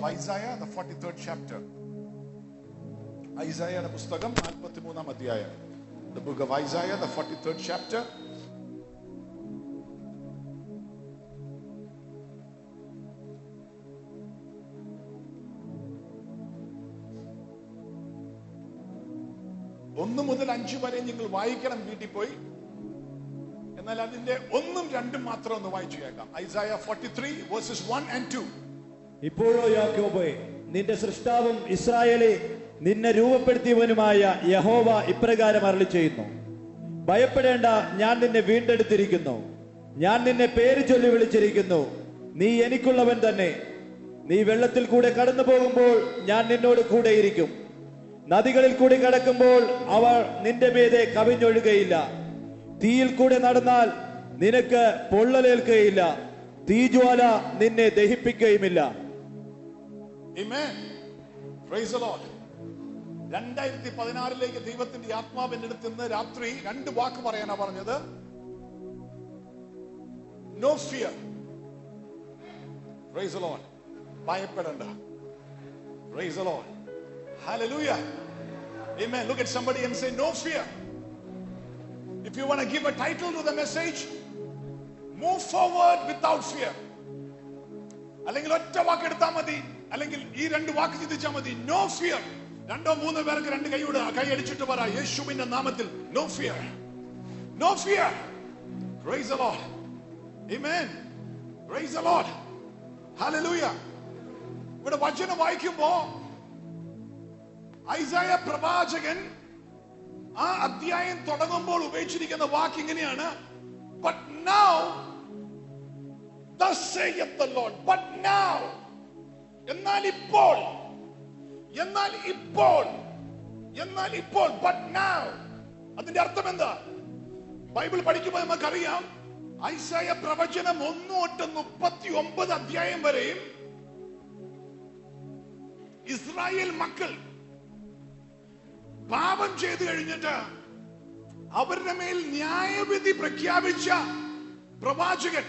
of Isaiah, the 43rd chapter. ഐസായയുടെ പുസ്തകം നാൽപ്പത്തിമൂന്നാം അധ്യായം The book of Isaiah, the 43rd chapter. ഒന്ന് മുതൽ അഞ്ച് വരെ നിങ്ങൾ വായിക്കണം വീട്ടിൽ പോയി എന്നാൽ അതിന്റെ ഒന്നും രണ്ടും മാത്രം ഒന്ന് വായിച്ചു കേൾക്കാം ഐസായ forty three versus one and two ഇപ്പോഴോ യാക്കോബേ നിന്റെ സൃഷ്ടാവും ഇസ്രായേലെ നിന്നെ രൂപപ്പെടുത്തിയവനുമായ യഹോവ ഇപ്രകാരം അരളി ചെയ്യുന്നു ഭയപ്പെടേണ്ട ഞാൻ നിന്നെ വീണ്ടെടുത്തിരിക്കുന്നു ഞാൻ നിന്നെ പേര് ചൊല്ലി വിളിച്ചിരിക്കുന്നു നീ എനിക്കുള്ളവൻ തന്നെ നീ വെള്ളത്തിൽ കൂടെ കടന്നു പോകുമ്പോൾ ഞാൻ നിന്നോട് കൂടെയിരിക്കും നദികളിൽ കൂടി കടക്കുമ്പോൾ അവർ നിന്റെ മീതെ കവിഞ്ഞൊഴുകയില്ല തീയിൽ കൂടെ നടന്നാൽ നിനക്ക് പൊള്ളലേൽക്കുകയില്ല തീജ്വാല നിന്നെ ദഹിപ്പിക്കുകയുമില്ല Amen. Praise the Lord. രണ്ടായിരത്തി പതിനാറിലേക്ക് ദൈവത്തിന്റെ ആത്മാവിന്റെ അടുത്ത് ഇന്ന് രാത്രി രണ്ട് വാക്ക് പറയാനാ പറഞ്ഞത് no fear praise the Lord. ഭയപ്പെടണ്ട praise the Lord. Hallelujah. Amen. Look at somebody and say no fear. If you want to give a title to the message, move forward without fear. അല്ലെങ്കിൽ ഒറ്റ വാക്ക് എടുത്താൽ മതി അല്ലെങ്കിൽ ഈ രണ്ട് വാക്ക് ചിന്തിച്ചാൽ മതി നോ ഫിയർ രണ്ടോ മൂന്നോ പേർക്ക് രണ്ട് കൈയോട് കൈ അടിച്ചിട്ട് പറ യേശുവിന്റെ നാമത്തിൽ no fear no fear praise the Lord amen praise the Lord hallelujah ഇവിടെ വചനം വായിക്കുമ്പോ ഐസായ പ്രവാചകൻ ആ അധ്യായം തുടങ്ങുമ്പോൾ ഉപയോഗിച്ചിരിക്കുന്ന വാക്ക് ഇങ്ങനെയാണ് but now Thus saith the Lord. But now, എന്നാൽ ഇപ്പോൾ എന്നാൽ ഇപ്പോൾ എന്നാൽ ഇപ്പോൾ ബട്ട് now അതിന്റെ അർത്ഥം എന്താ ബൈബിൾ പഠിക്കുമ്പോൾ നമുക്കറിയാം ഐസായ പ്രവചനം ഒന്ന് തൊട്ട് മുപ്പത്തി ഒമ്പത് അധ്യായം വരെയും ഇസ്രായേൽ മക്കൾ പാപം ചെയ്തു കഴിഞ്ഞിട്ട് അവരുടെ മേൽ ന്യായവിധി പ്രഖ്യാപിച്ച പ്രവാചകൻ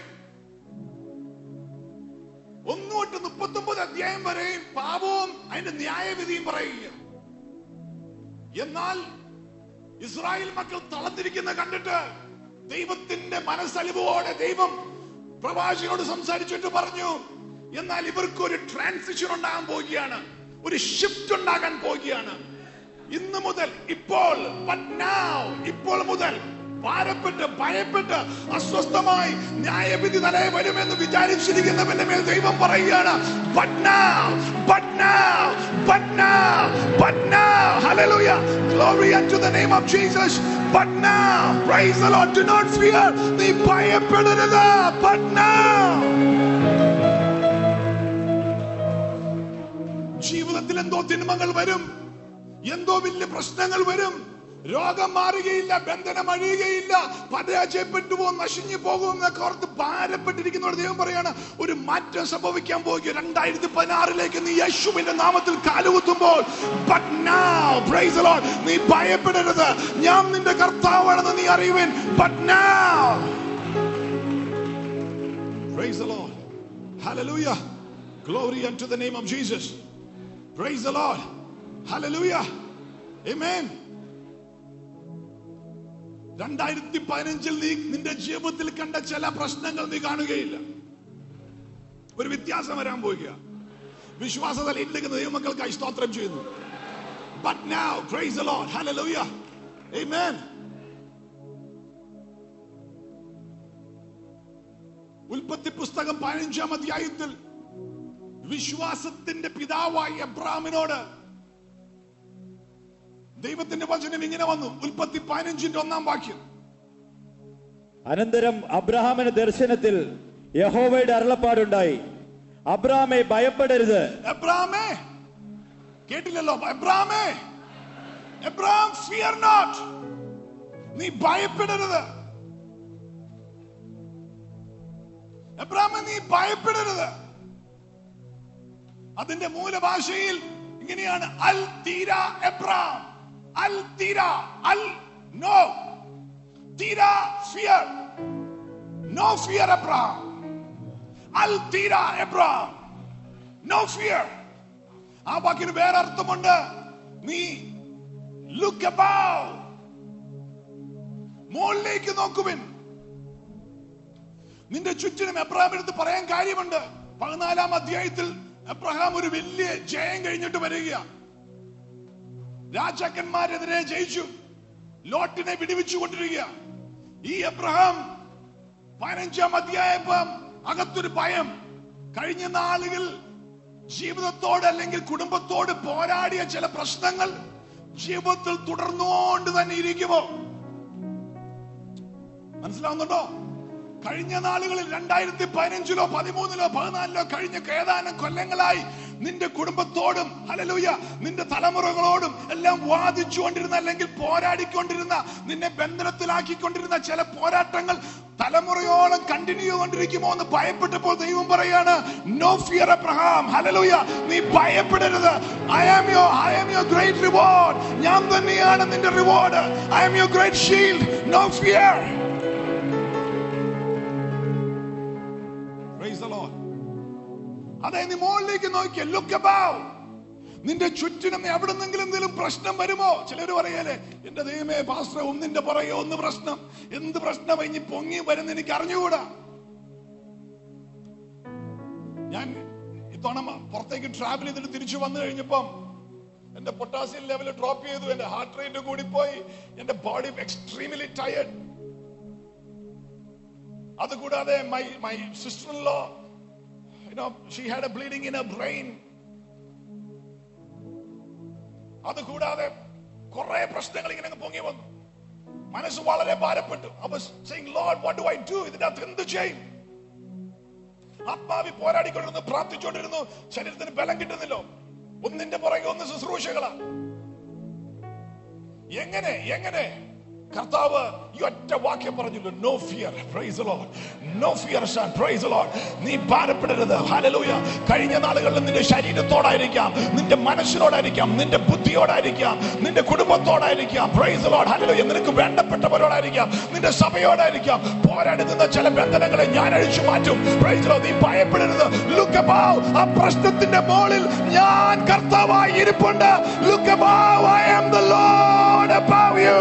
ഒന്ന് തൊട്ട് മുപ്പത്തി ഒമ്പത് അധ്യായം വരെ പാപവും അതിന്റെ ന്യായവിധിയും പറയുക എന്നാൽ ഇസ്രായേൽ മക്കൾ തളർന്നിരിക്കുന്ന കണ്ടിട്ട് ദൈവത്തിന്റെ മനസ്സലിവോടെ ദൈവം പ്രവാചകനോട് സംസാരിച്ചിട്ട് പറഞ്ഞു എന്നാൽ ഇവർക്ക് ഒരു ട്രാൻസിഷൻ ഉണ്ടാകാൻ പോവുകയാണ് ഒരു ഷിഫ്റ്റ് ഉണ്ടാകാൻ പോവുകയാണ് ഇന്ന് മുതൽ ഇപ്പോൾ but now, ഇപ്പോൾ മുതൽ ഭാരപ്പെട്ട് ഭയപ്പെട്ട് അസ്വസ്ഥമായി ന്യായവിധി തലയെ വരുമെന്ന് വിചാരിച്ചിരിക്കുന്നവന്റെ മേൽ ദൈവം പറയുകയാണ് but now, but now, but now, but now. Hallelujah. Glory unto the name of Jesus. But now, praise the Lord. Do not fear. നീ ഭയപ്പെടരുത് but now. ജീവിതത്തിൽ എന്തോ തിന്മകൾ വരും എന്തോ വലിയ പ്രശ്നങ്ങൾ വരും രോഗം മാറുകയില്ല ബന്ധനം അഴിയുകയില്ല പരാജയപ്പെട്ടു പോകും നശിഞ്ഞു പോകും എന്നൊക്കെ ഓർത്ത് ഭാരപ്പെട്ടിരിക്കുന്നവർ ദൈവം പറയാണ് ഒരു മാറ്റം സംഭവിക്കാൻ പോകുക രണ്ടായിരത്തി പതിനാറിലേക്ക് നീ യേശുവിന്റെ നാമത്തിൽ കാലുകുത്തുമ്പോൾ but now, praise the Lord, നീ ഭയപ്പെടരുത് ഞാൻ നിന്റെ കർത്താവാണെന്ന് നീ അറിയുവൻ but now praise the Lord hallelujah glory unto the name of Jesus praise the Lord hallelujah amen രണ്ടായിരത്തി പതിനഞ്ചിൽ നീ നിന്റെ ജീവിതത്തിൽ കണ്ട ചില പ്രശ്നങ്ങൾ നീ കാണുകയില്ല ഒരു വ്യത്യാസം വരാൻ പോവുക വിശ്വാസത്തിൽ ഇരിക്കുന്ന ദൈവമക്കൾക്കായി സ്തോത്രം ചെയ്യുന്നു But now, praise the Lord. Hallelujah. Amen. ഉൽപ്പത്തി പുസ്തകം പതിനഞ്ചാം അധ്യായത്തിൽ വിശ്വാസത്തിന്റെ പിതാവായ എബ്രാമിനോട് ദൈവത്തിന്റെ വചനം ഇങ്ങനെ വന്നു ഉൽപ്പത്തി പതിനഞ്ചിന്റെ ഒന്നാം വാക്യം അനന്തരം അബ്രഹാമിന് ദർശനത്തിൽ യഹോവയുടെ അരുളപ്പാടുണ്ടായി അബ്രാമെ ഭയപ്പെടരുത് എബ്രാമേ കേട്ടില്ലല്ലോ എബ്രാമേ എബ്രാം ഫിയർ നോട്ട് നീ ഭയപ്പെടരുത് എബ്രാമേ നീ ഭയപ്പെടരുത് അതിന്റെ മൂലഭാഷയിൽ ഇങ്ങനെയാണ് അൽ തീര എബ്രാം അൽ തീര അൽ നോ തീര ഫിയർ നോ ഫിയർ എബ്രാം അൽ തീര എബ്രാം നോ ഫിയർ ആ വാക്കിന് വേറെ അർത്ഥമുണ്ട് നീ ലുക്ക് above മുകളിലേക്ക് നോക്കുവിൻ നിന്റെ ചുറ്റിനും എബ്രഹാം എടുത്ത് പറയാൻ കാര്യമുണ്ട് പതിനാലാം അധ്യായത്തിൽ എബ്രഹാം ഒരു വലിയ ജയം കഴിഞ്ഞിട്ട് വരിക രാജാക്കന്മാരെതിരെ ജയിച്ചു ലോട്ടിനെ വിടുവിച്ചു കൊണ്ടിരിക്കുക ഈ എബ്രഹാം പതിനഞ്ചാം അധ്യായപ്പം അകത്തൊരു ഭയം കഴിഞ്ഞ നാളുകൾ ജീവിതത്തോട് അല്ലെങ്കിൽ കുടുംബത്തോട് പോരാടിയ ചില പ്രശ്നങ്ങൾ ജീവിതത്തിൽ തുടർന്നുകൊണ്ട് തന്നെ ഇരിക്കുമോ മനസ്സിലാവുന്നുണ്ടോ കഴിഞ്ഞ നാളുകളിൽ രണ്ടായിരത്തി പതിനഞ്ചിലോ പതിമൂന്നിലോ പതിനാലിലോ കഴിഞ്ഞ ഏതാനും കൊല്ലങ്ങളായി നിന്റെ കുടുംബത്തോടും ഹലലൂയ നിന്റെ തലമുറകളോടും എല്ലാം വാദിച്ചുകൊണ്ടിരുന്ന അല്ലെങ്കിൽ പോരാടിക്കൊണ്ടിരുന്ന നിന്നെ ബന്ധനത്തിലാക്കിക്കൊണ്ടിരുന്ന ചില പോരാട്ടങ്ങൾ തലമുറയോളം കണ്ടിന്യൂ ചെയ്തുകൊണ്ടിരിക്കുമോ എന്ന് ഭയപ്പെട്ടപ്പോൾ ദൈവം പറയാണ് നോ ഫിയർ അബ്രഹാം ഹലലൂയ നീ ഭയപ്പെടരുത് ഐ ആം യോ I am your great reward ഞാൻ തന്നെയാണ് നിന്റെ reward I am your great shield no fear Praise the Lord. അതെ നീ മുകളിലേക്ക് നോക്കിയ ലുക്ക് above നിന്റെ ചുറ്റിനും നീ എവിടെ നിന്നെങ്കിലും എന്തെങ്കിലും പ്രശ്നം വരുമോ ചിലർ പറയല്ലേ എന്റെ ദൈവമേ പാസ്റ്റർ ഒന്നിന്റെ പുറകെ ഒന്ന് പ്രശ്നം എന്ത് പ്രശ്നം ഇനി പൊങ്ങി വരുന്ന എനിക്ക് അറിഞ്ഞുകൂടാ ഞാൻ ഇത്തവണ പുറത്തേക്ക് ട്രാവൽ ചെയ്തിട്ട് തിരിച്ചു വന്നു കഴിഞ്ഞപ്പം എന്റെ പൊട്ടാസ്യം ലെവൽ ഡ്രോപ്പ് ചെയ്തു എന്റെ ഹാർട്ട് റേറ്റ് കൂടിപ്പോയി എന്റെ ബോഡി എക്സ്ട്രീംലി ടയർഡ് അതുകൂടാതെ my my sister in law you know she had a bleeding in her brain അതുകൂടാതെ കുറെ പ്രശ്നങ്ങൾ ഇങ്ങനെ അങ്ങ് പൊങ്ങി വന്നു മനസ്സ് വളരെ ഭാരപ്പെട്ടു അപ്പൊ saying lord what do i do ഇതിനകത്ത് എന്ത് ചെയ്യും ആത്മാവി പോരാടിക്കൊണ്ടിരുന്നു പ്രാർത്ഥിച്ചുകൊണ്ടിരുന്നു ശരീരത്തിന് ബലം കിട്ടുന്നില്ലോ ഒന്നിന്റെ പുറകെ ഒന്ന് ശുശ്രൂഷകളാ എങ്ങനെ എങ്ങനെ കർത്താവ് ഈ ഒറ്റ വാക്യം പറഞ്ഞല്ലോ no fear praise Lord no fear son praise Lord നീ ഭാരപ്പെടരുത് ഹല്ലേലൂയ കഴിഞ്ഞ നാളുകളിൽ നിന്റെ ശരീരത്തോടായിരിക്കാം നിന്റെ മനസ്സിനോടായിരിക്കാം നിന്റെ ബുദ്ധിയോടായിരിക്കാം നിന്റെ കുടുംബത്തോടായിരിക്കാം പ്രൈസ് ലോഡ് ഹല്ലേലൂയ നിനക്ക് വേണ്ടപ്പെട്ടവരോടായിരിക്കാം നിന്റെ സഭയോടായിരിക്കാം പോരാടി നിന്ന ചില ബന്ധനങ്ങളെ ഞാൻ അഴിച്ചു മാറ്റും പ്രൈസ് ലോഡ് നീ ഭയപ്പെടരുത് ലുക്ക് above ആ പ്രശ്നത്തിന്റെ മുകളിൽ ഞാൻ കർത്താവായി ഇരിപ്പുണ്ട് look above I am the Lord above you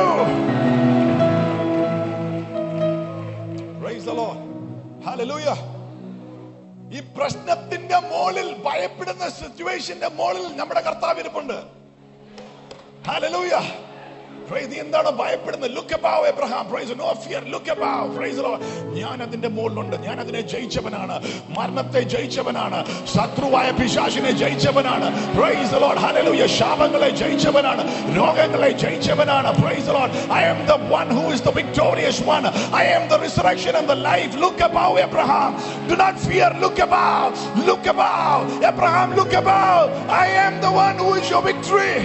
Praise the Lord. Hallelujah. ഈ പ്രശ്നത്തിന്റെ മോളിൽ ഭയപ്പെടുന്ന സിറ്റുവേഷന്റെ മോളിൽ നമ്മുടെ കർത്താവ് ഇരിപ്പുണ്ട് Hallelujah. Praise നീ എന്താണ് ഭയപ്പെടുന്നത് look above Abraham praise no fear look above praise ഞാൻ അതിന്റെ മുകളിലുണ്ട് ഞാൻ അതിനെ ജയിച്ചവനാണ് മരണത്തെ ജയിച്ചവനാണ് ശത്രുവായ പിശാചിനെ ജയിച്ചവനാണ് പ്രൈസ് ലോർഡ് ഹല്ലേലൂയ ശാപങ്ങളെ ജയിച്ചവനാണ് രോഗങ്ങളെ ജയിച്ചവനാണ് praise Lord I am the one who is the victorious one I am the resurrection and the life look above Abraham do not fear look above look above Abraham look above I am the one who is your victory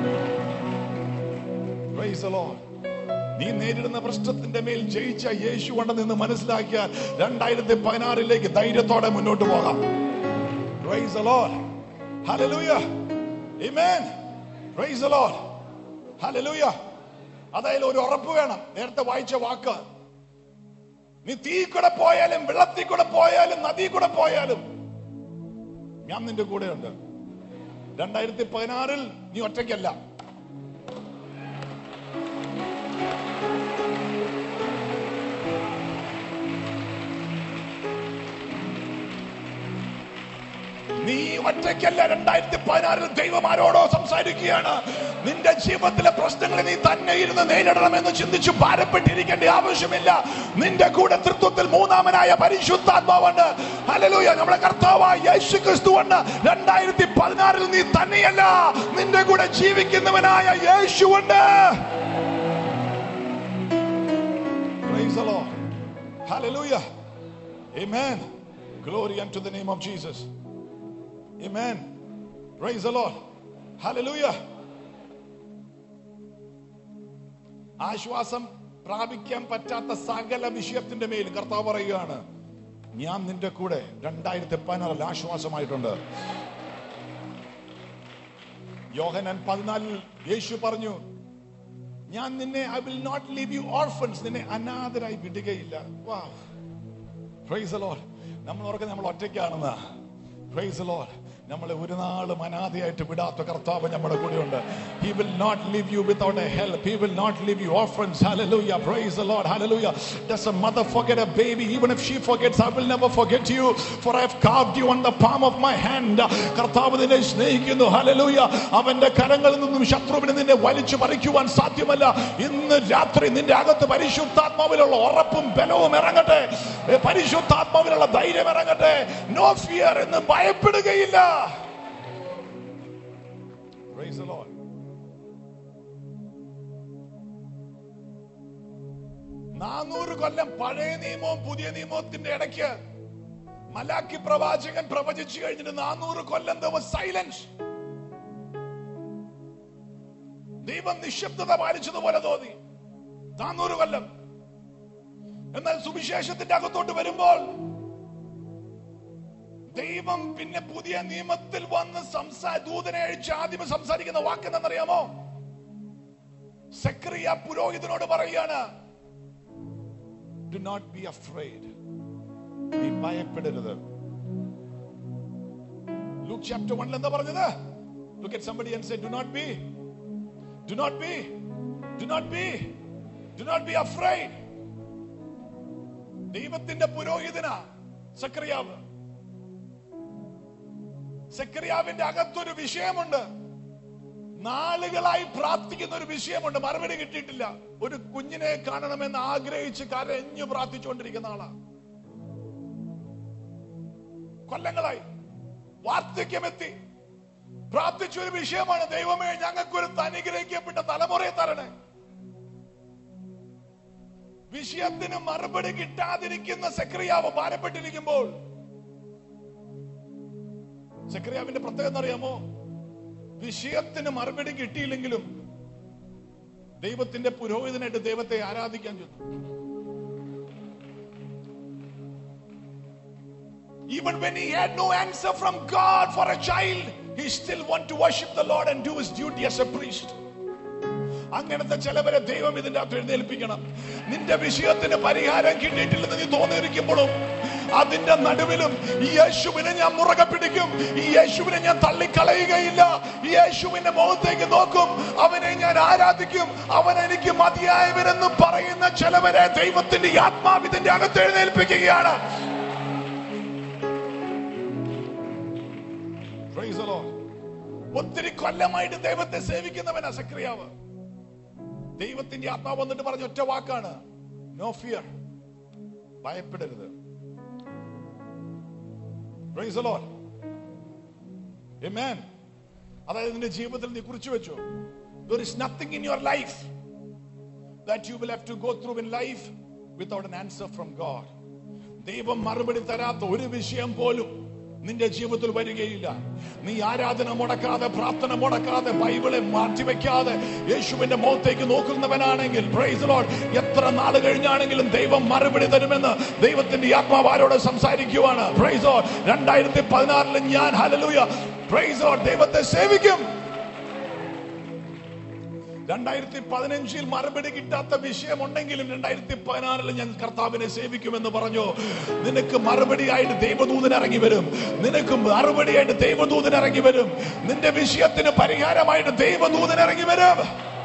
Praise the Lord. നീ നേരിടുന്ന പ്രശ്നത്തിന്റെ മേൽ ജയിച്ച യേശു ഉണ്ടെന്ന് നിന്ന് മനസ്സിലാക്കിയാൽ രണ്ടായിരത്തി പതിനാറിലേക്ക് ധൈര്യത്തോടെ മുന്നോട്ട് പോകാം Praise the Lord. Hallelujah. Amen. Praise the Lord. Hallelujah. അതായത് ഒരു ഉറപ്പ് വേണം നേരത്തെ വായിച്ച വാക്ക് നീ തീ കൂടെ പോയാലും വെള്ളത്തിൽ കൂടെ പോയാലും നദി കൂടെ പോയാലും ഞാൻ നിന്റെ കൂടെയുണ്ട് രണ്ടായിരത്തി പതിനാറിൽ നീ ഒറ്റയ്ക്കല്ല നീ ഒറ്റയ്ക്കല്ല രണ്ടായിരത്തി പതിനാറിൽ ദൈവം ആരോടോ സംസാരിക്കുകയാണ് നിന്റെ ജീവിതത്തിലെ പ്രശ്നങ്ങളെ നീ തന്നെ ഇരുന്ന് നേരിടണമെന്ന് ചിന്തിച്ചു ഭാരപ്പെട്ടിരിക്കേണ്ട ആവശ്യമില്ല നിന്റെ കൂടെ തൃത്വത്തിൽ മൂന്നാമനായ പരിശുദ്ധാത്മാവുണ്ട് ഹല്ലേലൂയ നമ്മുടെ കർത്താവായ യേശു ക്രിസ്തുവുണ്ട് രണ്ടായിരത്തി പതിനാറിൽ നീ തന്നെയല്ല നിന്റെ കൂടെ ജീവിക്കുന്നവനായ യേശുവുണ്ട് Praise the Lord. Hallelujah. Amen. Glory unto the name of Jesus. Amen. Praise the Lord. Hallelujah. ആശ്വാസം പ്രാപിക്കാൻ പറ്റാത്ത സകല വിഷയത്തിന്റെ മേൽ കർത്താവ് പറയുകയാണ് ഞാൻ നിന്റെ കൂടെ രണ്ടായിരത്തി പതിനാറിൽ ആശ്വാസമായിട്ടുണ്ട് യോഹനാൻ പതിനാലിൽ യേശു പറഞ്ഞു ഞാൻ നിന്നെ I will not leave you orphans നിന്നെ അനാഥരായി വിടുകയില്ല വാ പ്രൈസ് ലോഡ് നമ്മൾ ഓർക്കുന്നത് നമ്മൾ ഒറ്റയ്ക്കാണെന്ന് പ്രൈസ് ലോഡ് നമ്മളെ ഒരു നാളും അനാഥയായിട്ട് വിടാത്ത കർത്താവ് നമ്മുടെ കൂടെയുണ്ട് he will not leave you without a help he will not leave you orphans hallelujah praise the Lord hallelujah does a mother forget a baby even if she forgets I will never forget you for I have carved you on the palm of my hand കർത്താവ് നിന്നെ സ്നേഹിക്കുന്നു hallelujah അവന്റെ കരങ്ങളിൽ നിന്നും ശത്രുവിന് നിന്നെ വലിച്ചു പറിക്കുവാൻ സാധ്യമല്ല ഇന്ന് രാത്രി നിന്റെ അകത്ത് പരിശുദ്ധാത്മാവിലുള്ള ഉറപ്പും ബലവും ഇറങ്ങട്ടെ ഏ, പരിശുദ്ധാത്മാവിലുള്ള ധൈര്യം ഇറങ്ങട്ടെ നോ ഫിയർ എന്ന് ഭയപ്പെടുകയില്ല Praise the Lord. നാനൂറ് കൊല്ലം പഴയ നിയമവും പുതിയ നിയമത്തിന്റെ ഇടയ്ക്ക് മലാക്കി പ്രവാചകൻ പ്രവചിച്ചു കഴിഞ്ഞിട്ട് നാനൂറ് കൊല്ലം സൈലൻസ് ദൈവം നിശബ്ദത പാലിച്ചതുപോലെ തോന്നി നാനൂറ് കൊല്ലം എന്നാൽ സുവിശേഷത്തിന്റെ അകത്തോട്ട് വരുമ്പോൾ ദൈവം പിന്നെ പുതിയ നിയമത്തിൽ വന്ന് സംസാ ദൂതനെ അഴിച്ച് ആദ്യം സംസാരിക്കുന്ന വാക്ക് എന്താണെന്നറിയാമോ സെക്രിയ പുരോഹിതനോട് പറയുകയാണ് ഡു നോട്ട് ബി അഫ്രൈഡ് നീ ഭയപ്പെടരുത് ലൂക്ക് ചാപ്റ്റർ 1 എന്താ പറഞ്ഞത് look at somebody and say do not be do not be do not be do not be afraid ദൈവത്തിന്റെ പുരോഹിതന സക്രിയാവ് സക്രിയാവിന്റെ അകത്തൊരു വിഷയമുണ്ട് നാളുകളായി പ്രാർത്ഥിക്കുന്ന ഒരു വിഷയമുണ്ട് മറുപടി കിട്ടിയിട്ടില്ല ഒരു കുഞ്ഞിനെ കാണണമെന്ന് ആഗ്രഹിച്ച് കരഞ്ഞു പ്രാർത്ഥിച്ചുകൊണ്ടിരിക്കുന്ന ആളാ കൊല്ലങ്ങളായി വാർദ്ധക്യമെത്തി പ്രാർത്ഥിച്ച ഒരു വിഷയമാണ് ദൈവമേ ഞങ്ങൾക്കൊരു അനുഗ്രഹിക്കപ്പെട്ട തലമുറയെ തരണേ വിഷയത്തിന് മറുപടി കിട്ടാതിരിക്കുന്ന സെക്രിയാവ് ഭാരപ്പെട്ടിരിക്കുമ്പോൾ സെക്രിയാവിന്റെ പ്രത്യേകത അറിയാമോ വിഷയത്തിന് മറുപടി കിട്ടിയില്ലെങ്കിലും ദൈവത്തിന്റെ പുരോഹിതനായിട്ട് ദൈവത്തെ ആരാധിക്കാൻ ചെന്നു Even when he had no answer from God for a child, he still want to worship the Lord and do his duty as a priest. അങ്ങനത്തെ ചിലവരെ ദൈവം ഇതിന്റെ അകത്ത് എഴുന്നേൽപ്പിക്കണം നിന്റെ വിഷയത്തിന് പരിഹാരം കിട്ടിയിട്ടില്ലെന്ന് നീ തോന്നിയിരിക്കുമ്പോഴും അതിന്റെ നടുവിലും ഈ യേശുവിനെ ഞാൻ മുറകെ പിടിക്കും ഈ യേശുവിനെ ഞാൻ തള്ളിക്കളയുകയില്ല ഈ യേശുവിന്റെ മുഖത്തേക്ക് നോക്കും അവനെ ഞാൻ ആരാധിക്കും അവൻ എനിക്ക് മതിയായവരെന്ന് പറയുന്ന ചിലവരെ ദൈവത്തിന്റെ ഈ ആത്മാവിതിന്റെ അകത്ത് എഴുന്നേൽപ്പിക്കുകയാണ് Praise the Lord. ഒത്തിരി കൊല്ലമായിട്ട് ദൈവത്തെ സേവിക്കുന്നവനാ സക്രിയാവ് ദൈവത്തിന്റെ ആത്മാവ് വന്നിട്ട് പറഞ്ഞ ഒറ്റ വാക്കാണ് നോ ഫിയർ ഭയപ്പെടരുത് Praise the Lord. Amen. അതായത് നിന്റെ ജീവിതത്തിൽ നീ കുറിച്ചു വെച്ചു there is nothing in your life that you will have to go through in life without an answer from God. ദൈവം മറുപടി തരാത്ത ഒരു വിഷയം പോലും നിന്റെ ജീവിതത്തിൽ വരികയില്ല നീ ആരാധന മുടക്കാതെ പ്രാർത്ഥന മുടക്കാതെ ബൈബിളെ മാറ്റിവെക്കാതെ യേശുവിന്റെ മുഖത്തേക്ക് നോക്കുന്നവനാണെങ്കിൽ praise the Lord, എത്ര നാൾ കഴിഞ്ഞാണെങ്കിലും ദൈവം മറുപടി തരുമെന്ന് ദൈവത്തിന്റെ ആത്മാവ് ആരോട് സംസാരിക്കുവാണ് പ്രൈസ് രണ്ടായിരത്തി പതിനാറിൽ ഞാൻ ഹലലൂയ പ്രൈസ് ദൈവത്തെ സേവിക്കും രണ്ടായിരത്തി പതിനഞ്ചിൽ മറുപടി കിട്ടാത്ത വിഷയമുണ്ടെങ്കിലും രണ്ടായിരത്തി പതിനാറിൽ ഞാൻ കർത്താവിനെ സേവിക്കുമെന്ന് പറഞ്ഞു നിനക്ക് മറുപടിയായിട്ട് ദൈവദൂതൻ ഇറങ്ങി വരും നിനക്ക് മറുപടിയായിട്ട് ദൈവദൂതൻ ഇറങ്ങി വരും നിന്റെ വിഷയത്തിന് പരിഹാരമായിട്ട് ദൈവദൂതൻ ഇറങ്ങി വരും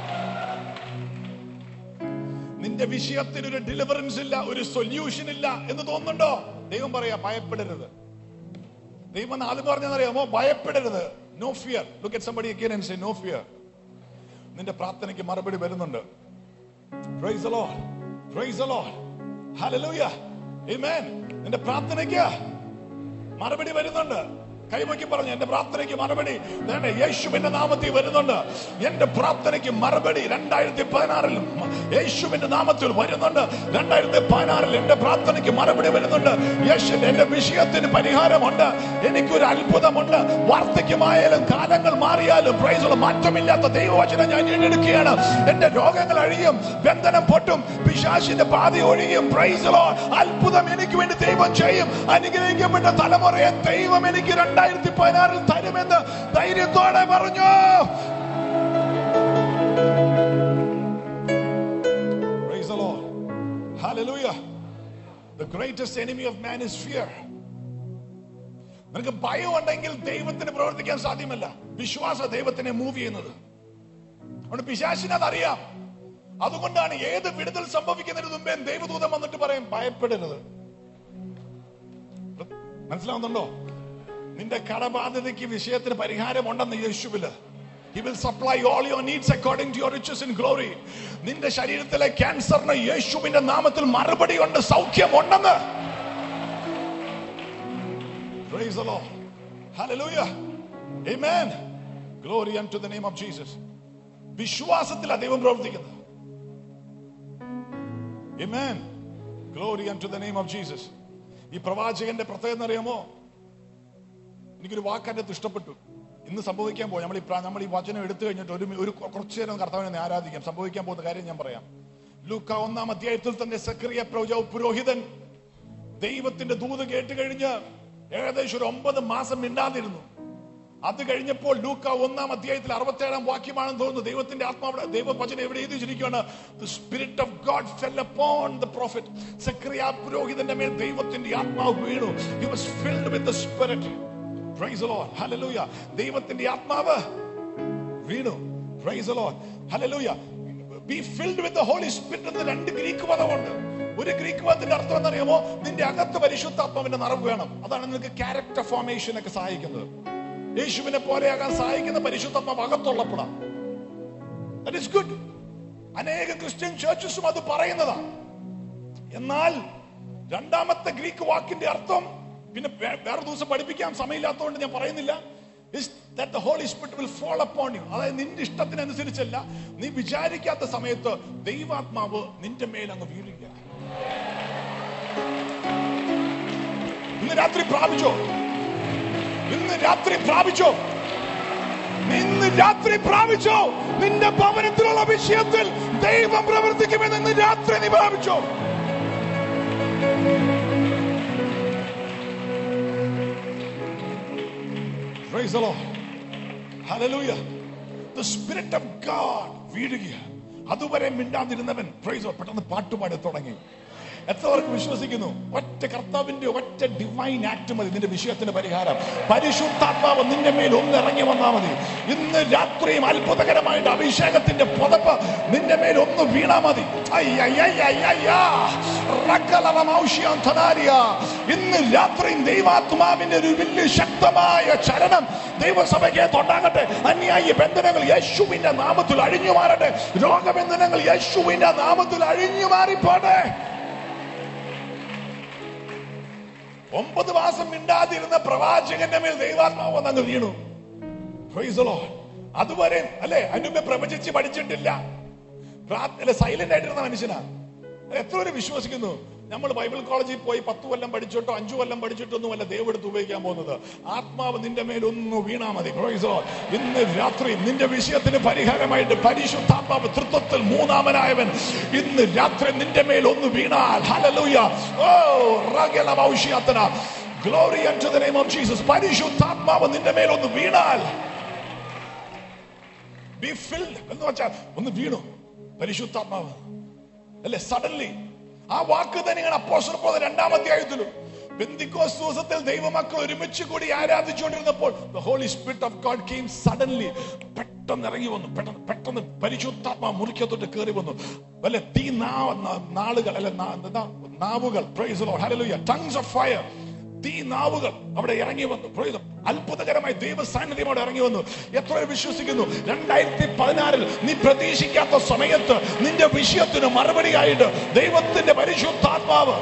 നിന്റെ വിഷയത്തിന് ഒരു ഡെലിവറൻസ് ഇല്ല ഒരു സൊല്യൂഷൻ ഇല്ല എന്ന് തോന്നുന്നുണ്ടോ ദൈവം പറയാ ഭയപ്പെടരുത് ദൈവം നാല് പറഞ്ഞറിയാമോ ഭയപ്പെടരുത് no fear look at somebody again and say no fear നിന്റെ പ്രാർത്ഥനയ്ക്ക് മറുപടി വരുന്നുണ്ട് Praise the Lord. Praise the Lord. Hallelujah. Amen. നിന്റെ പ്രാർത്ഥനയ്ക്ക് മറുപടി വരുന്നുണ്ട് കൈമക്കി പറഞ്ഞു എന്റെ പ്രാർത്ഥനയ്ക്ക് മറുപടി വേണ്ട യേശുവിന്റെ നാമത്തിൽ വരുന്നുണ്ട് എന്റെ പ്രാർത്ഥനയ്ക്ക് മറുപടി രണ്ടായിരത്തി പതിനാറിൽ യേശുവിന്റെ നാമത്തിൽ വരുന്നുണ്ട് രണ്ടായിരത്തി പതിനാറിൽ എന്റെ പ്രാർത്ഥനയ്ക്ക് മറുപടി വരുന്നുണ്ട് യേശു എന്റെ വിഷയത്തിന് പരിഹാരമുണ്ട് എനിക്കൊരു അത്ഭുതമുണ്ട് വാർദ്ധക്യമായാലും കാലങ്ങൾ മാറിയാലും പ്രൈസുള്ള മാറ്റമില്ലാത്ത ദൈവവചനം ഞാൻ ഏറ്റെടുക്കുകയാണ് എന്റെ രോഗങ്ങൾ അഴിയും ബന്ധനം പൊട്ടും പിശാശിന്റെ പാതി ഒഴിയും പ്രൈസലോ അത്ഭുതം എനിക്ക് വേണ്ടി ദൈവം ചെയ്യും അനുഗ്രഹിക്കപ്പെട്ട തലമുറയെ ദൈവം എനിക്ക് രണ്ടായിരത്തി പതിനാറിൽ തരുമെന്ന് ധൈര്യത്തോടെ പറഞ്ഞു Praise the Lord. Hallelujah. The greatest enemy of man is fear. നിനക്ക് ഭയം ഉണ്ടെങ്കിൽ ദൈവത്തിന് പ്രവർത്തിക്കാൻ സാധ്യമല്ല വിശ്വാസ ദൈവത്തിനെ മൂവ് ചെയ്യുന്നത് അതുകൊണ്ട് പിശാശിന് അതറിയാം അതുകൊണ്ടാണ് ഏത് വിടുതൽ സംഭവിക്കുന്നതിന് മുമ്പേ ദൈവദൂതം വന്നിട്ട് പറയും ഭയപ്പെടരുത് മനസ്സിലാവുന്നുണ്ടോ നിന്റെ കടബാധ്യതയ്ക്ക് വിഷയത്തിന് പരിഹാരമുണ്ടെന്ന് യേശുവില് He will supply all your needs according to your riches in glory. നിന്റെ ശരീരത്തിലെ ക്യാൻസറിന് യേശുവിന്റെ നാമത്തിൽ മറുപടി ഉണ്ട് സൗഖ്യമുണ്ടെന്ന് Praise the Lord. Hallelujah. Amen. Glory unto the name of Jesus. വിശ്വാസത്തിലാണ് ദൈവം പ്രവർത്തിക്കുന്നത് Amen. Glory unto the name of Jesus. ഈ പ്രവാചകന്റെ പ്രത്യേകത അറിയാമോ എനിക്കൊരു വാക്കറ്റത്ത് ഇഷ്ടപ്പെട്ടു ഇന്ന് സംഭവിക്കാൻ പോയി നമ്മൾ ഈ പ്രാ- നമ്മൾ ഈ വചനം എടുത്തു കഴിഞ്ഞിട്ട് ഒരു ഒരു കുറച്ചു നേരം കർത്താവിനെ ഒന്ന് ആരാധിക്കാം സംഭവിക്കാൻ പോകുന്ന കാര്യം ഞാൻ പറയാം ലൂക്ക ഒന്നാം അധ്യായത്തിൽ തന്നെ സക്രിയ പ്രൗജ- പുരോഹിതൻ ദൈവത്തിന്റെ ദൂത് കേട്ട് കഴിഞ്ഞ് ഏകദേശം ഒരു ഒമ്പത് മാസം മിണ്ടാതിരുന്നു അത് കഴിഞ്ഞപ്പോൾ ലൂക്ക ഒന്നാം അധ്യായത്തിൽ അറുപത്തേഴാം വാക്യമാണെന്ന് തോന്നുന്നു ദൈവത്തിന്റെ ആത്മാവ് ദൈവവചനം എവിടെ എഴുതി വെച്ചിരിക്കുകയാണ് the spirit of God fell upon the prophet സക്രിയ പുരോഹിതന്റെ മേൽ ദൈവത്തിന്റെ ആത്മാവ് വീണു he was filled with the spirit praise Lord hallelujah ദൈവത്തിന്റെ ആത്മാവ് വീണു praise Lord hallelujah be filled with the holy spirit എന്ന രണ്ട് ഗ്രീക്ക് പദമുണ്ട് ഒരു ഗ്രീക്ക് പദത്തിന്റെ അർത്ഥം എന്നറിയാമോ നിന്റെ അകത്ത് പരിശുദ്ധാത്മാവിന്റെ നിറവ് വേണം അതാണ് നിനക്ക് ക്യാരക്ടർ ഫോർമേഷൻ ഒക്കെ സഹായിക്കുന്നത് യേശുവിനെ പോലെയാകാൻ സഹായിക്കുന്ന പരിശുദ്ധാത്മാവ് അകത്തുള്ളപ്പോഴാണ് ദാറ്റ് ഇസ് ഗുഡ് അനേക ക്രിസ്ത്യൻ ചർച്ചസും അത് പറയുന്നതാണ് എന്നാൽ രണ്ടാമത്തെ ഗ്രീക്ക് വാക്കിന്റെ അർത്ഥം പിന്നെ വേ- വേറെ ദിവസം പഠിപ്പിക്കാൻ സമയമില്ലാത്തതുകൊണ്ട് ഞാൻ പറയുന്നില്ല is that the Holy Spirit will fall upon you അതായത് നിന്റെ ഇഷ്ടത്തിനനുസരിച്ചല്ല നീ വിചാരിക്കാത്ത സമയത്ത് ദൈവാത്മാവ് നിന്റെ മേൽ അങ്ങ് വീഴുക ഇന്ന് രാത്രി പ്രാപിച്ചോ ഇന്ന് രാത്രി പ്രാപിച്ചോ ഇന്ന് രാത്രി പ്രാപിച്ചോ നിന്റെ ഭവനത്തിലുള്ള വിഷയത്തിൽ ദൈവം പ്രവർത്തിക്കുമെന്ന് ഇന്ന് രാത്രി നീ പ്രാപിച്ചോ Praise the Lord. Hallelujah. The Spirit of God വീഴുക അതുവരെ മിണ്ടാതിരുന്നവൻ പ്രൈസ് പെട്ടെന്ന് പാട്ടുപാടി തുടങ്ങി എത്രവർക്ക് വിശ്വസിക്കുന്നു ഒറ്റ കർത്താവിന്റെ ഒറ്റ ഡിവൈൻ ആക്ട് മതി നിന്റെ വിഷയത്തിന് പരിഹാരം പരിശുദ്ധാത്മാവ് നിന്റെ മേൽ ഒന്ന് ഇറങ്ങി വന്നാൽ മതി ഇന്ന് രാത്രിയും അത്ഭുതകരമായിട്ട് അഭിഷേകത്തിന്റെ പുതപ്പ് നിന്റെ മേൽ ഒന്ന് വീണാ മതി അയ്യയ്യയ്യയ്യയ്യാ. റക്കലവമൗഷ്യം ധനാരിയ. ഇന്ന് രാത്രിയും ദൈവാത്മാവിന്റെ ഒരു വലിയ ശക്തമായ ചലനം ദൈവസഭയ്ക്ക് തൊണ്ടാകട്ടെ അന്യായ ബന്ധനങ്ങൾ യേശുവിന്റെ നാമത്തിൽ അഴിഞ്ഞു മാറട്ടെ രോഗബന്ധനങ്ങൾ യേശുവിന്റെ നാമത്തിൽ അഴിഞ്ഞു മാറിപ്പോട്ടെ ഒമ്പത് മാസം മിണ്ടാതിരുന്ന പ്രവാചകന്റെ മേൽ ദൈവാത്മാവ് വന്നങ്ങ് വീണു Praise the Lord. അതുവരെ അല്ലെ അനുപെ പ്രവചിച്ച് പഠിച്ചിട്ടില്ല സൈലന്റ് ആയിട്ടിരുന്ന മനുഷ്യനാ എത്ര പേര് വിശ്വസിക്കുന്നു നമ്മൾ ബൈബിൾ കോളേജിൽ പോയി പത്ത് കൊല്ലം പഠിച്ചിട്ടോ അഞ്ചു കൊല്ലം പഠിച്ചിട്ടൊന്നും അല്ല ദൈവം എടുത്ത് ഉപയോഗിക്കാൻ പോകുന്നത് ആത്മാവ് നിന്റെ മേൽ ഒന്ന് വീണാ മതി Praise the Lord. ഇന്ന് രാത്രി നിന്റെ വിഷയത്തിന് പരിഹാരമായിട്ട് പരിശുദ്ധാത്മാവ് തൃത്വത്തിൽ മൂന്നാമനായവൻ ഇന്ന് രാത്രി നിന്റെ മേൽ ഒന്ന് വീണാൽ ഹല്ലേലൂയ ഓ റഗല ഭൗഷ്യാത്തന glory to the name of Jesus പരിശുദ്ധാത്മാവ് നിന്റെ മേൽ ഒന്ന് വീണാൽ ബി ഫിൽഡ് എന്ന് വെച്ചാൽ ഒന്ന് വീണു പരിശുദ്ധാത്മാവ് അല്ലെ സഡൻലി ആ വാക്ക് തന്നെയാണ് അപ്പോസ്റ്റൽ പോലെ രണ്ടാമത്തെ ആയതിലും ബന്ധിക്കോസ് ദിവസത്തിൽ ദൈവമക്കൾ ഒരുമിച്ച് കൂടി ആരാധിച്ചുകൊണ്ടിരുന്നപ്പോൾ the holy spirit of god came suddenly പെട്ടെന്ന് ഇറങ്ങി വന്നു പെട്ടെന്ന് പെട്ടെന്ന് പരിശുദ്ധാത്മാ മുറിക്കത്തോട്ട് കയറി വന്നു അല്ലെ തീ നാ- നാ- നാളുകൾ അല്ലെ നാ- എന്താ? നാവുകൾ praise the Lord hallelujah tongues of fire തീ നാവുകൾ അവിടെ ഇറങ്ങി വന്നു Praise the Lord. അത്ഭുതകരമായ ദൈവ സാന്നിധ്യം അവിടെ ഇറങ്ങി വന്നു എത്ര പേർ വിശ്വസിക്കുന്നു രണ്ടായിരത്തി പതിനാറിൽ നീ പ്രതീക്ഷിക്കാത്ത സമയത്ത് നിന്റെ വിഷയത്തിന് മറുപടിയായിട്ട് ദൈവത്തിന്റെ പരിശുദ്ധാത്മാവ്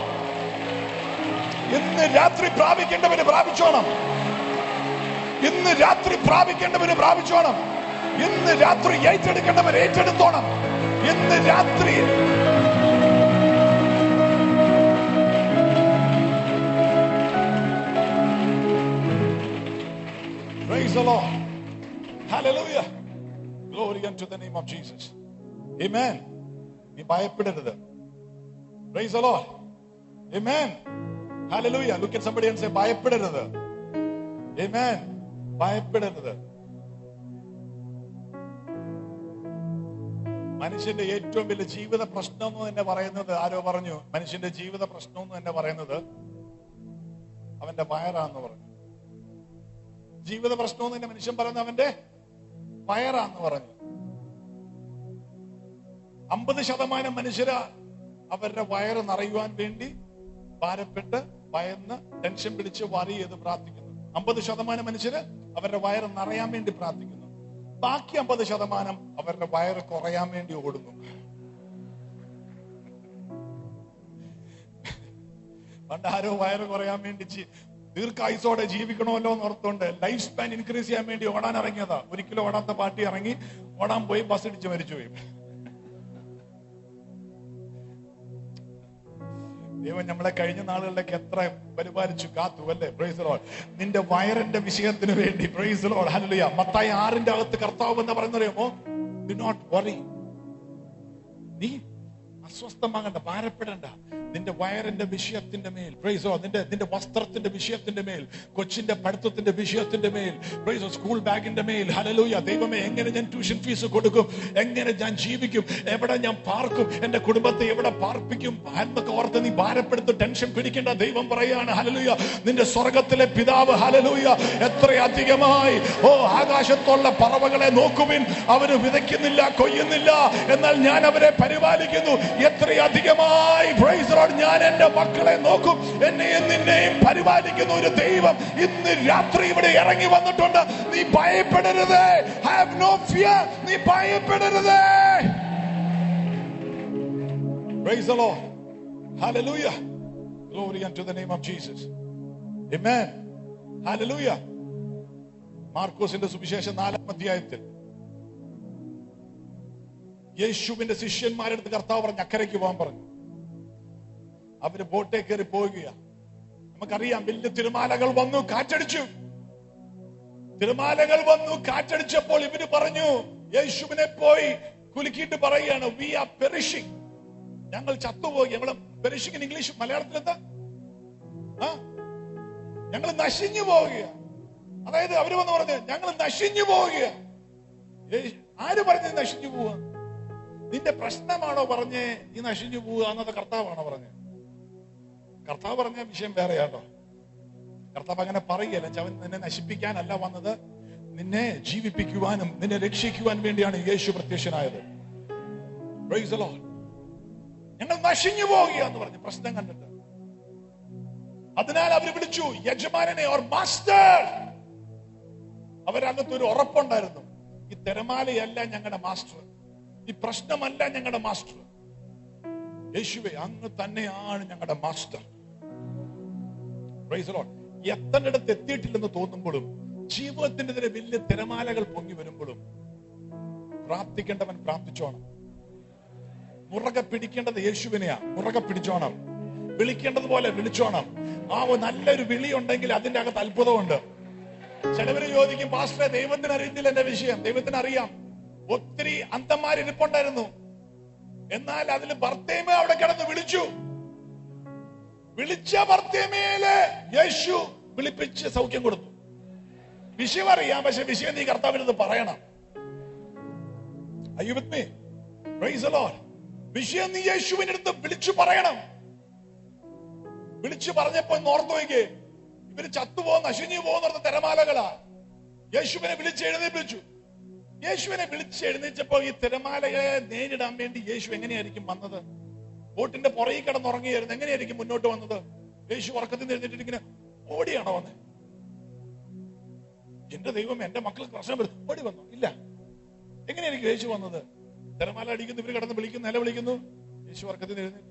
ഇന്ന് രാത്രി പ്രാപിക്കേണ്ടവര് പ്രാപിച്ചോണം ഇന്ന് രാത്രി പ്രാപിക്കേണ്ടവര് പ്രാപിച്ചോണം ഇന്ന് രാത്രി ഏറ്റെടുക്കേണ്ടവർ ഏറ്റെടുത്തോണം ഇന്ന് രാത്രി Praise the Lord. Hallelujah. Glory unto the name of Jesus. Amen. നീ ഭയപ്പെടരുത്. Praise the Lord. Amen. Hallelujah. Look at somebody and say ഭയപ്പെടരുത്. Amen. ഭയപ്പെടരുത്. മനുഷ്യന്റെ ഏറ്റവും വലിയ ജീവിത പ്രശ്നം എന്ന് തന്നെ പറയുന്നത് ആരോ പറഞ്ഞു മനുഷ്യന്റെ ജീവിത പ്രശ്നം എന്ന് തന്നെ പറയുന്നത് അവന്റെ വയറാന്ന് പറഞ്ഞു ജീവിത പ്രശ്നമെന്ന് തന്നെ മനുഷ്യൻ പറയുന്ന അവന്റെ വയറാന്ന് പറഞ്ഞു അമ്പത് ശതമാനം മനുഷ്യര് അവരുടെ വയറ് നിറയുവാൻ വേണ്ടി ഭാരപ്പെട്ട് ഭയന്ന് ടെൻഷൻ പിടിച്ച് വറി ചെയ്ത് പ്രാർത്ഥിക്കുന്നു അമ്പത് ശതമാനം മനുഷ്യര് അവരുടെ വയറ് നിറയാൻ വേണ്ടി പ്രാർത്ഥിക്കുന്നു ബാക്കി അമ്പത് ശതമാനം അവരുടെ വയറ് കുറയാൻ വേണ്ടി ഓടുന്നു പണ്ട് ആരോ വയറ് കുറയാൻ വേണ്ടി ചി- ദീർഘായുസോടെ ജീവിക്കണമല്ലോ എന്ന് ഓർത്തുകൊണ്ട് ലൈഫ് സ്പാൻ ഇൻക്രീസ് ചെയ്യാൻ വേണ്ടി ഓടാൻ ഇറങ്ങിയതാ ഒരിക്കലും ഓടാത്ത പാർട്ടി ഇറങ്ങി ഓടാൻ പോയി ബസ് ഇടിച്ച് മരിച്ചുപോയി ദൈവം നമ്മളെ കഴിഞ്ഞ നാളുകളിലേക്ക് എത്ര പരിപാലിച്ചു കാത്തു അല്ലേ പ്രൈസ് ലോഡ് നിന്റെ വയറിന്റെ വിഷയത്തിന് വേണ്ടി പ്രൈസ് ലോഡ് ഹല്ലേലൂയ മത്തായി ആറിന്റെ അകത്ത് കർത്താവ് എന്ന് പറയുന്നറിയുമോ ഡു നോട്ട് വറി നീ അസ്വസ്ഥമാകണ്ട ഭാരപ്പെടണ്ട നിന്റെ വയറിന്റെ വിഷയത്തിന്റെ മേൽ പ്രൈസോ നിന്റെ നിന്റെ വസ്ത്രത്തിന്റെ വിഷയത്തിന്റെ മേൽ കൊച്ചിന്റെ പഠിത്തത്തിന്റെ വിഷയത്തിന്റെ മേൽ പ്രൈസോ സ്കൂൾ ബാഗിന്റെ മേൽ ഹലലൂയ ദൈവമേ എങ്ങനെ ഞാൻ ട്യൂഷൻ ഫീസ് കൊടുക്കും എങ്ങനെ ഞാൻ ജീവിക്കും എവിടെ ഞാൻ പാർക്കും എന്റെ കുടുംബത്തെ എവിടെ പാർപ്പിക്കും എന്നൊക്കെ ഓർത്ത് നീ ഭാരപ്പെടുത്ത് ടെൻഷൻ പിടിക്കേണ്ട ദൈവം പറയാണ് ഹലലൂയ നിന്റെ സ്വർഗത്തിലെ പിതാവ് ഹലലൂയ എത്ര അധികമായി ഓ ആകാശത്തുള്ള പറവകളെ നോക്കുവിൻ അവര് വിതയ്ക്കുന്നില്ല കൊയ്യുന്നില്ല എന്നാൽ ഞാൻ അവരെ പരിപാലിക്കുന്നു എത്രയധികമായി പ്രൈസ് ലോർഡ് ഞാൻ എന്റെ മക്കളെ നോക്കും എന്നെയും നിന്നെയും പരിപാലിക്കുന്ന ഒരു ദൈവം ഇന്ന് രാത്രി ഇവിടെ ഇറങ്ങി വന്നിട്ടുണ്ട് നീ ഭയപ്പെടരുത് ഹാവ് നോ ഫിയർ നീ ഭയപ്പെടരുത് Praise the Lord. Hallelujah. Glory unto the name of Jesus. Amen. Hallelujah. മാർക്കോസിന്റെ സുവിശേഷം നാലാം അധ്യായത്തിൽ യേശുവിന്റെ ശിഷ്യന്മാരെടുത്ത് കർത്താവ് പറഞ്ഞ് അക്കരയ്ക്ക് പോകാൻ പറഞ്ഞു അവര് ബോട്ടേ കയറി പോവുകയാ നമുക്കറിയാം വലിയ തിരുമാലകൾ വന്നു കാറ്റടിച്ചു തിരുമാലകൾ വന്നു കാറ്റടിച്ചപ്പോൾ ഇവര് പറഞ്ഞു യേശുവിനെ പോയി കുലുക്കിയിട്ട് പറയുകയാണ് വി ആർ പെരിഷിംഗ് ഞങ്ങൾ ചത്തുപോയി ഞങ്ങൾ പെരിഷിംഗ് ഇംഗ്ലീഷ് മലയാളത്തിൽ എന്താ ആ ഞങ്ങൾ നശിഞ്ഞു പോവുകയാ അതായത് അവര് വന്ന് പറഞ്ഞു ഞങ്ങൾ നശിഞ്ഞു പോവുകയാ യേശു- ആര് പറഞ്ഞു നശിഞ്ഞു പോവുക നിന്റെ പ്രശ്നമാണോ പറഞ്ഞേ നീ നശിഞ്ഞു പോവുക എന്നത് കർത്താവാണോ പറഞ്ഞത് കർത്താവ് പറഞ്ഞ വിഷയം വേറെയാട്ടോ കർത്താവ് അങ്ങനെ പറയുകയല്ല അവൻ നിന്നെ നശിപ്പിക്കാനല്ല വന്നത് നിന്നെ ജീവിപ്പിക്കുവാനും നിന്നെ രക്ഷിക്കുവാൻ വേണ്ടിയാണ് യേശു പ്രത്യക്ഷനായത് Praise the Lord. ഞങ്ങൾ നശിഞ്ഞു പോവുക എന്ന് പറഞ്ഞു പ്രശ്നം കണ്ടിട്ട് അതിനാൽ അവർ വിളിച്ചു യജമാനനെ ഓർ മാസ്റ്റർ അവരകത്ത് ഒരു ഉറപ്പുണ്ടായിരുന്നു ഈ തിരമാലയല്ല ഞങ്ങളുടെ മാസ്റ്റർ ഈ പ്രശ്നമല്ല ഞങ്ങളുടെ മാസ്റ്റർ യേശുവെ അങ്ങ് തന്നെയാണ് ഞങ്ങളുടെ മാസ്റ്റർ Praise the Lord. എത്തേണ്ടിടത്ത് എത്തിയിട്ടില്ലെന്ന് തോന്നുമ്പോഴും ജീവിതത്തിന്റെ ഇതിലെ വലിയ തിരമാലകൾ പൊങ്ങി വരുമ്പോഴും പ്രാർത്ഥിക്കേണ്ടവൻ പ്രാർത്ഥിച്ചോണം മുറകെ പിടിക്കേണ്ടത് യേശുവിനെയാ മുറകെ പിടിച്ചോണം വിളിക്കേണ്ടതുപോലെ വിളിച്ചോണം ആ ഒരു നല്ലൊരു വിളി ഉണ്ടെങ്കിൽ അതിന്റെ അകത്ത് അത്ഭുതമുണ്ട് ചിലവര് ചോദിക്കും പാസ്റ്ററെ ദൈവത്തിന് അറിയത്തില്ല എന്റെ വിഷയം ദൈവത്തിന് അറിയാം ഒത്തിരി അന്തന്മാരിപ്പുണ്ടായിരുന്നു എന്നാൽ അതിൽ ഭർത്തേമ അവിടെ കിടന്ന് വിളിച്ചു വിളിച്ച ഭർത്തേമേല് യേശു വിളിപ്പിച്ച് സൗഖ്യം കൊടുത്തു വിഷയം അറിയാം പക്ഷെ വിഷയം നീ കർത്താവിനത് പറയണം അയ്യോ with me praise the Lord. വിഷയം നീ യേശുവിന്റെ അടുത്ത് വിളിച്ചു പറയണം വിളിച്ചു പറഞ്ഞപ്പോ നോർത്ത് നോക്കിയേ ഇവര് ചത്തുപോകും നശിഞ്ഞു പോകുന്ന തിരമാലകളാ യേശുവിനെ വിളിച്ച് എഴുന്നേൽപ്പിച്ചു യേശുവിനെ വിളിച്ച് എഴുന്നേറ്റപ്പോ ഈ തിരമാലകളെ നേരിടാൻ വേണ്ടി യേശു എങ്ങനെയായിരിക്കും വന്നത് ബോട്ടിന്റെ പുറകിൽ കിടന്നുറങ്ങിയായിരുന്നു എങ്ങനെയായിരിക്കും മുന്നോട്ട് വന്നത് യേശു ഉറക്കത്തിൽ നിന്ന് എഴുന്നേറ്റിട്ട് ഇങ്ങനെ ഓടിയാണോ വന്നത് എന്റെ ദൈവം എന്റെ മക്കൾക്ക് പ്രശ്നം വരും ഓടി വന്നു ഇല്ല എങ്ങനെയായിരിക്കും യേശു വന്നത് തിരമാല അടിക്കുന്നു ഇവര് കിടന്ന് വിളിക്കുന്നു നില വിളിക്കുന്നു യേശു ഉറക്കത്തിൽ നിന്ന് എഴുന്നേറ്റ്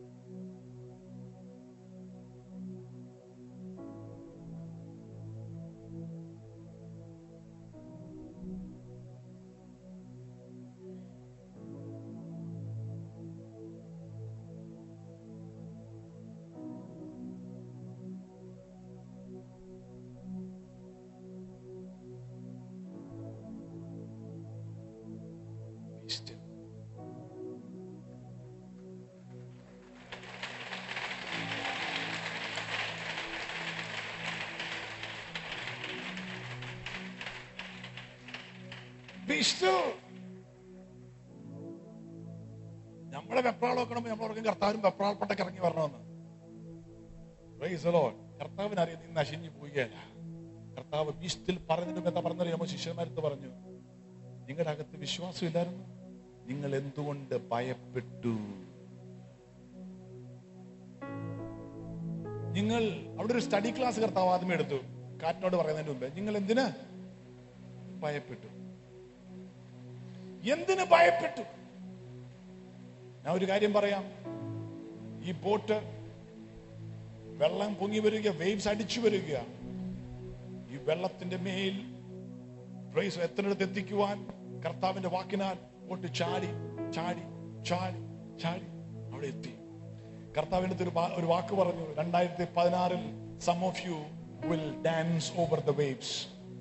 Be still. Be still. നമ്മളെ വെപ്രാൾ വെക്കണമെങ്കിൽ നമ്മൾ ഓർക്കും കർത്താവിനും വെപ്രാൾപ്പെട്ടൊക്കെ ഇറങ്ങി വരണമെന്ന് Praise the Lord. കർത്താവിന് അറിയാം നീ നശിഞ്ഞു പോവുകയല്ല കർത്താവ് ബീസ്റ്റിൽ പറഞ്ഞതിനും എന്താ പറഞ്ഞറിയാമോ ശിഷ്യന്മാരത്ത് പറഞ്ഞു നിങ്ങളുടെ അകത്ത് വിശ്വാസമില്ലായിരുന്നു നിങ്ങൾ എന്തുകൊണ്ട് ഭയപ്പെട്ടു നിങ്ങൾ അവിടെ ഒരു സ്റ്റഡി ക്ലാസ് കർത്താവ് ആദ്യമേ എടുത്തു കാറ്റിനോട് പറയുന്നതിന് മുമ്പേ നിങ്ങൾ എന്തിന് ഭയപ്പെട്ടു എന്തിന് ഭയപ്പെട്ടു ഞാൻ ഒരു കാര്യം പറയാം ഈ ബോട്ട് വെള്ളം പൊങ്ങി വരിക വേവ്സ് അടിച്ചു വരിക ഈ വെള്ളത്തിന്റെ മേൽ പ്രൈസ് എത്തുന്നിടത്ത് എത്തിക്കുവാൻ കർത്താവിന്റെ വാക്കിനാൽ ബോട്ട് ചാടി ചാടി ചാടി ചാടി അവിടെ എത്തി കർത്താവിന്റെ അടുത്ത് ഒരു വാ- ഒരു വാക്ക് പറഞ്ഞു രണ്ടായിരത്തി പതിനാറിൽ some of you will dance over the waves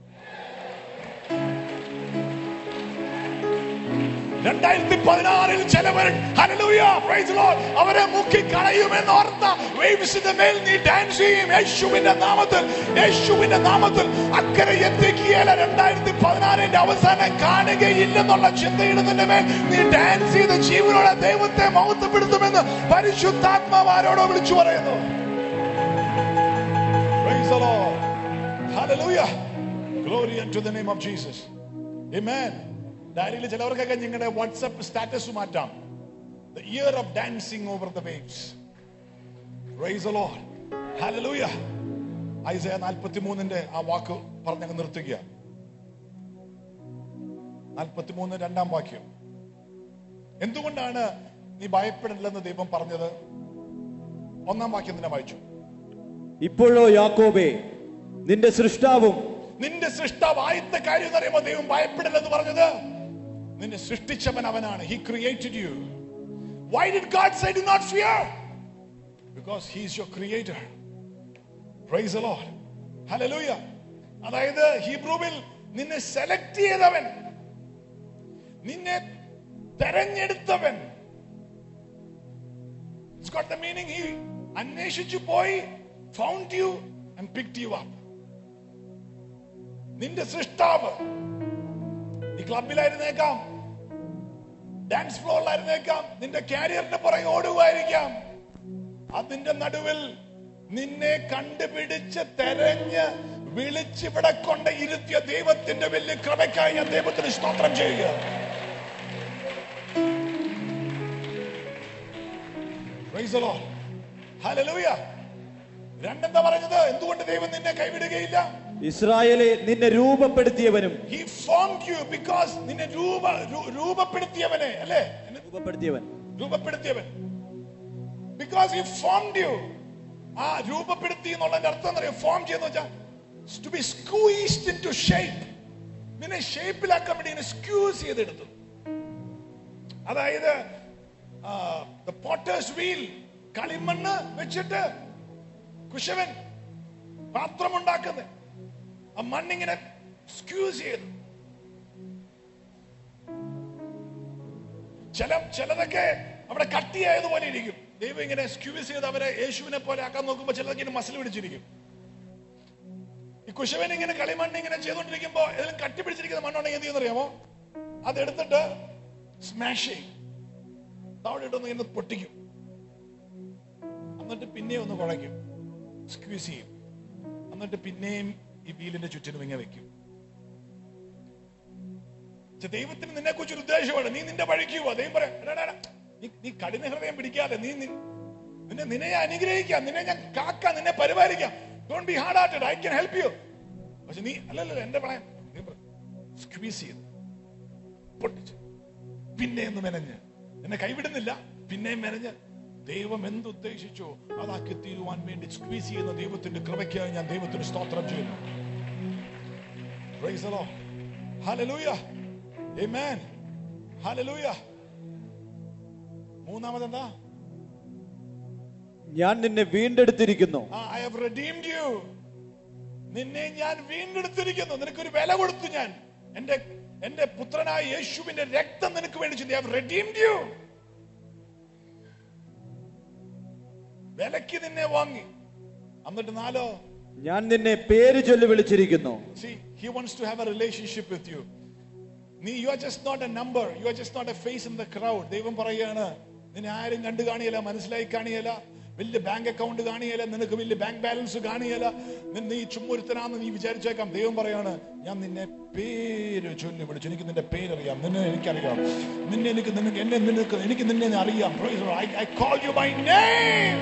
രണ്ടായിരത്തി പതിനാറിൽ ചിലവർ ഹല്ലേലൂയ, praise the Lord, അവരെ മുക്കി കളയുമെന്ന് ഓർത്ത വേവ്സിന്റെ മേൽ നീ ഡാൻസ് ചെയ്യും യേശുവിന്റെ നാമത്തിൽ യേശുവിന്റെ നാമത്തിൽ അക്കരെ എത്തിക്കുകയല്ല രണ്ടായിരത്തി പതിനാറിന്റെ അവസാനം കാണുകയില്ലെന്നുള്ള ചിന്തയിടുന്നതിന്റെ മേൽ നീ ഡാൻസ് ചെയ്ത് ജീവനോടെ ദൈവത്തെ മഹത്വപ്പെടുത്തുമെന്ന് പരിശുദ്ധാത്മാവ് ആരോടോ വിളിച്ചു പറയുന്നു Praise the Lord. Hallelujah. Glory unto the name of Jesus. Amen. ഡയറിയിൽ ചിലവർക്കൊക്കെ നിങ്ങളുടെ വാട്സപ്പ് സ്റ്റാറ്റസ് മാറ്റാം The year of dancing over the waves. Praise the Lord. Hallelujah. Isaiah 43ന്റെ ആ വാക്ക് പറഞ്ഞങ്ങ് നിർത്തുക 43 രണ്ടാം വാക്യം എന്തുകൊണ്ടാണ് നീ ഭയപ്പെടില്ലെന്ന് ദൈവം പറഞ്ഞത് ഒന്നാം വാക്യം തന്നെ വായിച്ചു ഇപ്പോഴോ യാക്കോബേ നിന്റെ സൃഷ്ടാവും നിന്റെ സൃഷ്ടാവ് ആദ്യത്തെ കാര്യം എന്ന് പറയുമ്പോൾ ദൈവം ഭയപ്പെടില്ലെന്ന് പറഞ്ഞത് നിന്നെ സൃഷ്ടിച്ചവൻ അവനാണ് he created you why did God say do not fear because he is your creator praise the Lord hallelujah അതായത് ഹീബ്രുവിൽ നിന്നെ സെലക്ട് ചെയ്തവൻ നിന്നെ തെരഞ്ഞെടുത്തവൻ It's got the meaning he അന്വേഷിച്ചു പോയി found you and picked you up നിന്റെ സൃഷ്ടാവ് ഈ ക്ലബിലായിരുന്നേക്കാം ഡാൻസ് ഫ്ലോറിലായിരുന്നേക്കാം നിന്റെ കാരിയറിന്റെ പുറകെ ഓടുകയായിരിക്കാം അതിന്റെ നടുവിൽ നിന്നെ കണ്ടുപിടിച്ച് തെരഞ്ഞ് വിളിച്ചിവിടെ കൊണ്ട് ഇരുത്തിയ ദൈവത്തിന്റെ വലിയ കൃപയ്ക്കായി ഞാൻ ദൈവത്തിന് സ്തോത്രം ചെയ്യുക Praise the Lord. Hallelujah. രണ്ടെന്താ പറഞ്ഞത് എന്തുകൊണ്ട് ദൈവം നിന്നെ കൈവിടുകയില്ല ഇസ്രായേലെ നിന്നെ രൂപപ്പെടുത്തിയവനും He formed you because നിന്നെ രൂപ രൂ- രൂപപ്പെടുത്തിയവനെ അല്ലേ എന്നെ രൂപപ്പെടുത്തിയവൻ രൂപപ്പെടുത്തിയവൻ ബിക്കോസ് ഹി ഫോംഡ് യു ആ രൂപപ്പെടുത്തി എന്നുള്ളതിന്റെ അർത്ഥം എന്താ ഫോം ചെയ്യുന്ന വെച്ചാൽ to be squeezed into shape നിന്നെ ഷേപ്പിലാക്കാൻ വേണ്ടി നിന്നെ സ്ക്യൂസ് ചെയ്തെടുത്തു അതായത് പോട്ടേഴ്സ് വീൽ കളിമണ്ണ് വെച്ചിട്ട് കുശവൻ പാത്രമുണ്ടാക്കുന്നത് ആ മണ്ണിങ്ങനെ സ്ക്യൂസ് ചെയ്തു ചില ചിലതൊക്കെ അവിടെ കട്ടിയായതുപോലെ ഇരിക്കും ദൈവം ഇങ്ങനെ സ്ക്യൂസ് ചെയ്ത് അവരെ യേശുവിനെ പോലെ ആക്കാൻ നോക്കുമ്പോൾ ചിലതൊക്കെ ഇങ്ങനെ മസിൽ പിടിച്ചിരിക്കും ഈ കുശവൻ ഇങ്ങനെ കളിമണ്ണ് ഇങ്ങനെ ചെയ്തുകൊണ്ടിരിക്കുമ്പോ ഏതെങ്കിലും കട്ടി പിടിച്ചിരിക്കുന്ന മണ്ണുണ്ടെങ്കിൽ എന്ത് ചെയ്യുന്നറിയാമോ അതെടുത്തിട്ട് സ്മാഷ് ചെയ്യും താഴെ ഇട്ടൊന്ന് ഇങ്ങനെ പൊട്ടിക്കും എന്നിട്ട് പിന്നെയും ഒന്ന് കുഴയ്ക്കും സ്ക്വീസ് ചെയ്യും എന്നിട്ട് പിന്നെയും ഈ വീലിന്റെ ചുറ്റിനും ഇങ്ങനെ വെക്കും പക്ഷെ ദൈവത്തിന് നിന്നെ കുറിച്ച് ഒരു ഉദ്ദേശമാണ് നീ നിന്റെ വഴിക്ക് പോവാ ദൈവം പറയാം "എടാ, എടാ, എടാ, നീ നീ കഠിന ഹൃദയം പിടിക്കാതെ നീ നി- നിന്നെ നിന്നെ ഞാൻ അനുഗ്രഹിക്കാം നിന്നെ ഞാൻ കാക്കാം നിന്നെ പരിപാലിക്കാം don't be hard hearted I can help you പക്ഷെ നീ അല്ലല്ലോ എന്റെ പറയാൻ നീ സ്ക്വീസ് ചെയ്ത് പൊട്ടിച്ച് പിന്നെ ഒന്ന് മെനഞ്ഞ് എന്നെ കൈവിടുന്നില്ല പിന്നെയും മെനഞ്ഞ് ദൈവം എന്തുദ്ദേശിച്ചോ അതാക്കി തീരുവാൻ വേണ്ടി സ്ക്വീസ് ചെയ്യുന്ന ദൈവത്തിന്റെ കൃപയ്ക്കായി ഞാൻ ദൈവത്തിന് സ്തോത്രം ചെയ്യുന്നു Praise the Lord. Hallelujah. Amen. Hallelujah. മൂന്നാമതെന്താ ഞാൻ നിന്നെ വീണ്ടെടുത്തിരിക്കുന്നു ഐ ഹാവ് redeemed you നിന്നെ ഞാൻ വീണ്ടെടുത്തിരിക്കുന്നു നിനക്കൊരു വില കൊടുത്തു ഞാൻ എന്റെ എന്റെ പുത്രനായ യേശുവിന്റെ രക്തം നിനക്ക് വേണ്ടി ചിന്തി ഐ ഹാവ് redeemed you വിലക്ക് നിന്നെ വാങ്ങി എന്നിട്ട് നാലോ ഞാൻ നിന്നെ പേര് ചൊല്ലി വിളിച്ചിരിക്കുന്നു See, he wants to have a relationship with you. നീ you are just not a number you are just not a face in the crowd ദൈവം പറയുകയാണ് നിന്നെ ആരും കണ്ടു കാണിയല്ല മനസ്സിലായി കാണിയല്ല വലിയ ബാങ്ക് അക്കൗണ്ട് കാണിയല്ല നിനക്ക് വലിയ ബാങ്ക് ബാലൻസ് കാണിയല്ല നീ ചുമ്മുരുത്തനാന്ന് നീ വിചാരിച്ചേക്കാം ദൈവം പറയാണ് ഞാൻ നിന്നെ പേര് ചൊല്ലി വിളിച്ചു എനിക്ക് നിന്റെ പേരറിയാം നിന്നെ എനിക്കറിയാം നിന്നെ എനിക്ക് നിനക്ക് എന്നെ നിനക്ക് എനിക്ക് നിന്നെ അറിയാം I call you by name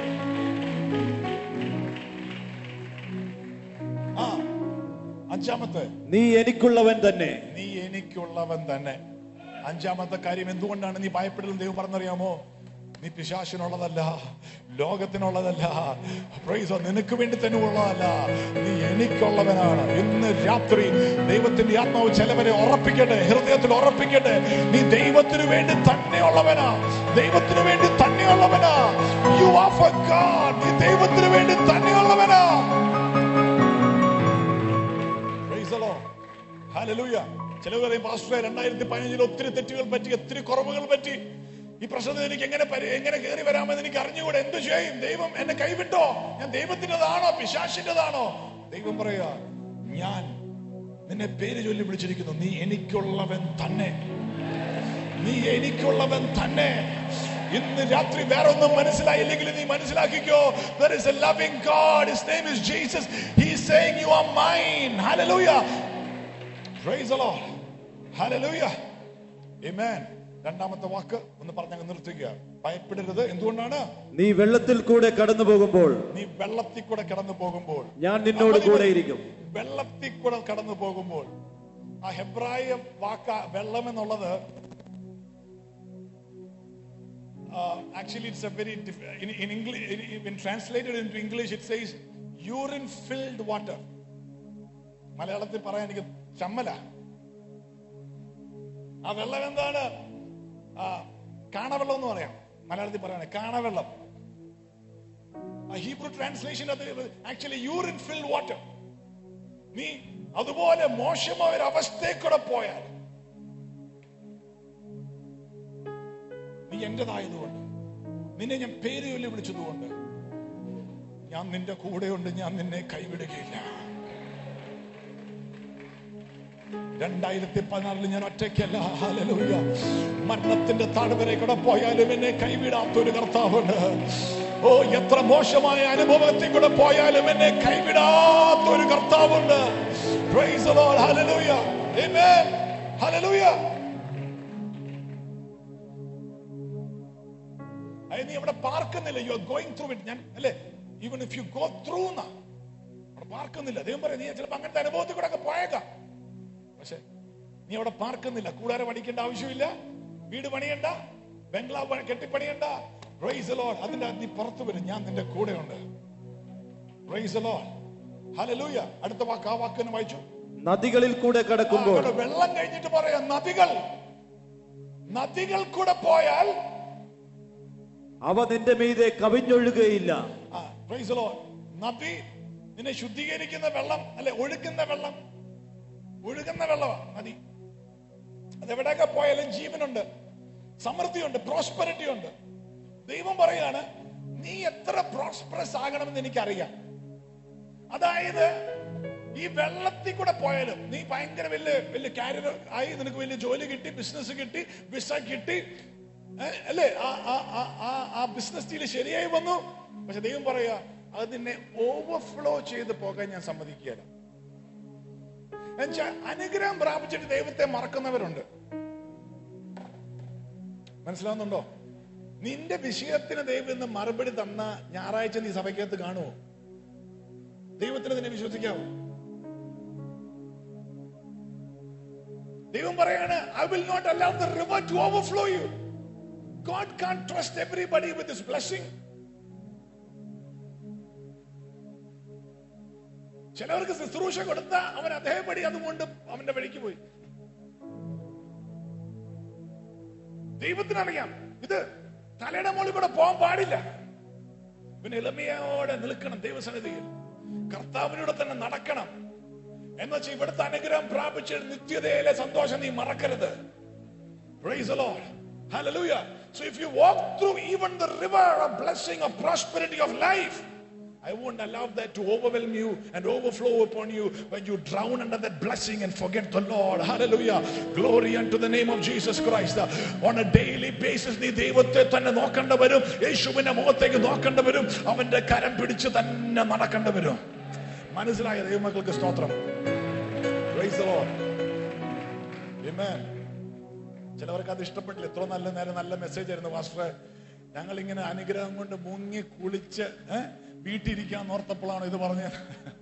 ആ അഞ്ചാമത്തെ നീ എനിക്കുള്ളവൻ തന്നെ നീ എനിക്കുള്ളവൻ തന്നെ അഞ്ചാമത്തെ കാര്യം എന്തുകൊണ്ടാണ് നീ ഭയപ്പെടുന്നത് ദൈവം പറഞ്ഞറിയാമോ നീ പിശാശിനുള്ളതല്ല ലോകത്തിനുള്ളതല്ല Praise God. നിനക്ക് വേണ്ടി തന്നെ ഉള്ളതല്ല നീ എനിക്കുള്ളവനാണ് ഇന്ന് രാത്രി ദൈവത്തിന്റെ ആത്മാവ് ചിലവരെ ഉറപ്പിക്കട്ടെ ഹൃദയത്തിൽ ഉറപ്പിക്കട്ടെ നീ ദൈവത്തിന് വേണ്ടി തന്നെയുള്ളവനാ ദൈവത്തിന് വേണ്ടി തന്നെയുള്ളവനാ യു ആർ ഫോർ ഗാഡ് നീ ദൈവത്തിന് വേണ്ടി തന്നെയുള്ളവനാ Praise the Lord. Hallelujah. ചിലർ പറയും പാസ്റ്ററെ രണ്ടായിരത്തി പതിനഞ്ചിൽ ഒത്തിരി തെറ്റുകൾ പറ്റി ഒത്തിരി കുറവുകൾ പറ്റി ഈ പ്രശ്നത്തിൽ എനിക്ക് എങ്ങനെ പരി- എങ്ങനെ കയറി വരാമെന്ന് എനിക്ക് അറിഞ്ഞുകൂടെ എന്ത് ചെയ്യും ദൈവം എന്നെ കൈവിട്ടോ ഞാൻ ദൈവത്തിൻ്റെതാണോ പിശാശിൻ്റെതാണോ ദൈവം പറയാ ഞാൻ നിന്നെ പേര് ചൊല്ലി വിളിച്ചിരിക്കുന്നു നീ എനിക്കുള്ളവൻ തന്നെ നീ എനിക്കുള്ളവൻ തന്നെ ഇന്ന് രാത്രി വേറെ ഒന്നും മനസ്സിലായില്ലെങ്കിൽ നീ മനസ്സിലാക്കിക്കോ there is a loving God his name is Jesus he is saying you are mine hallelujah praise the Lord hallelujah amen രണ്ടാമത്തെ വാക്ക് ഒന്ന് പറഞ്ഞങ്ങ് നിർത്തുക ഭയപ്പെടരുത് എന്തുകൊണ്ടാണ് നീ വെള്ളത്തിൽ കൂടെ കടന്നു പോകുമ്പോൾ നീ വെള്ളത്തിൽ കൂടെ കടന്നു പോകുമ്പോൾ ഞാൻ നിന്നോട് കൂടെ ഇരിക്കും വെള്ളത്തിൽ കൂടെ കടന്നു പോകുമ്പോൾ ആ ഹെബ്രായ വാക്ക വെള്ളം എന്നുള്ളത് actually it's a very in English in translated into English it says urine filled water മലയാളത്തിൽ പറയാൻ എനിക്ക് ചമ്മല ആ വെള്ളം എന്താണ് ആ, കാണവെള്ളം എന്ന് പറയാം മലയാളത്തിൽ പറയണേ കാണവെള്ളം ആ ഹീബ്രു ട്രാൻസ്ലേഷൻ അത് ആക്ച്വലി യൂറിൻ ഫിൽഡ് വാട്ടർ നീ അതുപോലെ മോശമായ ഒരു അവസ്ഥയിൽ കൂടെ പോയാൽ നീ എന്റേതായതുകൊണ്ട് നിന്നെ ഞാൻ പേര് ചൊല്ലി വിളിച്ചതുകൊണ്ട് ഞാൻ നിന്റെ കൂടെയുണ്ട് ഞാൻ നിന്നെ കൈവിടുകയില്ല രണ്ടായിരത്തി പതിനാറിൽ ഞാൻ ഒറ്റയ്ക്കല്ല ഹല്ലേലൂയ മരണത്തിന്റെ താഴ്വരെ കൂടെ പോയാലും എന്നെ കൈവിടാത്ത ഒരു കർത്താവുണ്ട് ഓ എത്ര മോശമായ അനുഭവത്തിൽ കൂടെ പോയാലും എന്നെ കൈവിടാത്ത ഒരു കർത്താവുണ്ട് Praise the Lord. Hallelujah. Amen. Hallelujah. അത് നീ അവിടെ പാർക്കുന്നില്ല you are going through it ഞാൻ അല്ലേ even if you go through അവിടെ പാർക്കുന്നില്ല ദൈവം പറയും നീ ചിലപ്പോൾ അങ്ങനത്തെ അനുഭവത്തിൽ കൂടെ ഒക്കെ പോയേക്കാം പക്ഷെ നീ അവിടെ പാർക്കുന്നില്ല കൂടാരം പണിക്കേണ്ട ആവശ്യമില്ല വീട് പണിയണ്ട ബംഗ്ലാവ് പണി- കെട്ടിപ്പണിയണ്ട പ്രൈസ് ലോഡ് അതിന്റെ അകത്ത് നീ പുറത്തു വരും ഞാൻ നിന്റെ കൂടെയുണ്ട് പ്രൈസ് ലോഡ് ഹല്ലേലൂയ അടുത്ത വാക്ക് ആ വാക്ക് തന്നെ വായിച്ചു നദികളിൽ കൂടെ ആ, കടക്കുമ്പോൾ അവിടെ വെള്ളം കഴിഞ്ഞിട്ട് പറയാം നദികൾ നദികൾ കൂടെ പോയാൽ അവ നിന്റെ മീതെ കവിഞ്ഞൊഴുകുകയില്ല ആ, praise the Lord. നദി നിന്നെ ശുദ്ധീകരിക്കുന്ന വെള്ളം അല്ലെ ഒഴുകുന്ന വെള്ളം ഒഴുകുന്ന വെള്ളമാണ് നദി അതെവിടെയൊക്കെ പോയാലും ജീവനുണ്ട് സമൃദ്ധിയുണ്ട് പ്രോസ്പെറിറ്റി ഉണ്ട് ദൈവം പറയാണ് നീ എത്ര പ്രോസ്പെറസ് ആകണമെന്ന് എനിക്കറിയാം അതായത് ഈ വെള്ളത്തിൽ കൂടെ പോയാലും നീ ഭയങ്കര വലിയ വലിയ കാരിയർ ആയി നിനക്ക് വലിയ ജോലി കിട്ടി ബിസിനസ് കിട്ടി വിസ കിട്ടി ഏ, അല്ലേ ആ ആ ആ ആ ആ ബിസിനസ് ഡീല് ശരിയായി വന്നു പക്ഷെ ദൈവം പറയാ അത് നിന്നെ ഓവർഫ്ലോ ചെയ്ത് പോകാൻ ഞാൻ സമ്മതിക്കുകയില്ല എന്നുവെച്ചാൽ അനുഗ്രഹം പ്രാപിച്ചിട്ട് ദൈവത്തെ മറക്കുന്നവരുണ്ട് മനസ്സിലാവുന്നുണ്ടോ നിന്റെ വിഷയത്തിന് ദൈവം ഇന്ന് മറുപടി തന്ന ഞായറാഴ്ച നീ സഭയ്ക്കകത്ത് കാണുമോ ദൈവത്തിന് നിന്നെ വിശ്വസിക്കാവോ ദൈവം പറയാണ് I will not allow the river to overflow you God can trust everybody with his blessing ചിലവർക്ക് ശുശ്രൂഷ കൊടുത്ത അവൻ അതേപടി അതുകൊണ്ട് അവന്റെ വഴിക്ക് പോയി ദൈവത്തിനറിയാം ഇത് തലയുടെ മുകളിൽ കൂടെ പോകാൻ പാടില്ല പിന്നെ എളിമയോടെ നിൽക്കണം ദൈവസന്നിധിയിൽ കർത്താവിനോട് തന്നെ നടക്കണം എന്നുവെച്ചാൽ ഇവിടുത്തെ അനുഗ്രഹം പ്രാപിച്ച നിത്യതയിലെ സന്തോഷം നീ മറക്കരുത് Praise the Lord. Hallelujah. So if you walk through even the river of blessing of prosperity of life, I won't allow that to overwhelm you and overflow upon you when you drown under that blessing and forget the Lord. Hallelujah. Glory unto the name of Jesus Christ. On a daily basis നീ ദൈവത്തെ തന്നെ നോക്കേണ്ട വരും യേശുവിന്റെ മുഖത്തേക്ക് നോക്കേണ്ട വരും അവന്റെ കരം പിടിച്ച് തന്നെ നടക്കേണ്ട വരും മനസ്സിലായ ദൈവമക്കൾക്ക് സ്തോത്രം Praise the Lord. Amen. ചിലവർക്ക് അത് ഇഷ്ടപ്പെട്ടില്ല എത്ര നല്ല നേരം നല്ല മെസ്സേജ് ആയിരുന്നു മാസ്റ്റർ ഞങ്ങൾ ഇങ്ങനെ അനുഗ്രഹം കൊണ്ട് മുങ്ങി കുളിച്ച് ഏ, വീട്ടിലിരിക്കാൻ ഓർത്തപ്പോഴാണ് ഇത് പറഞ്ഞത്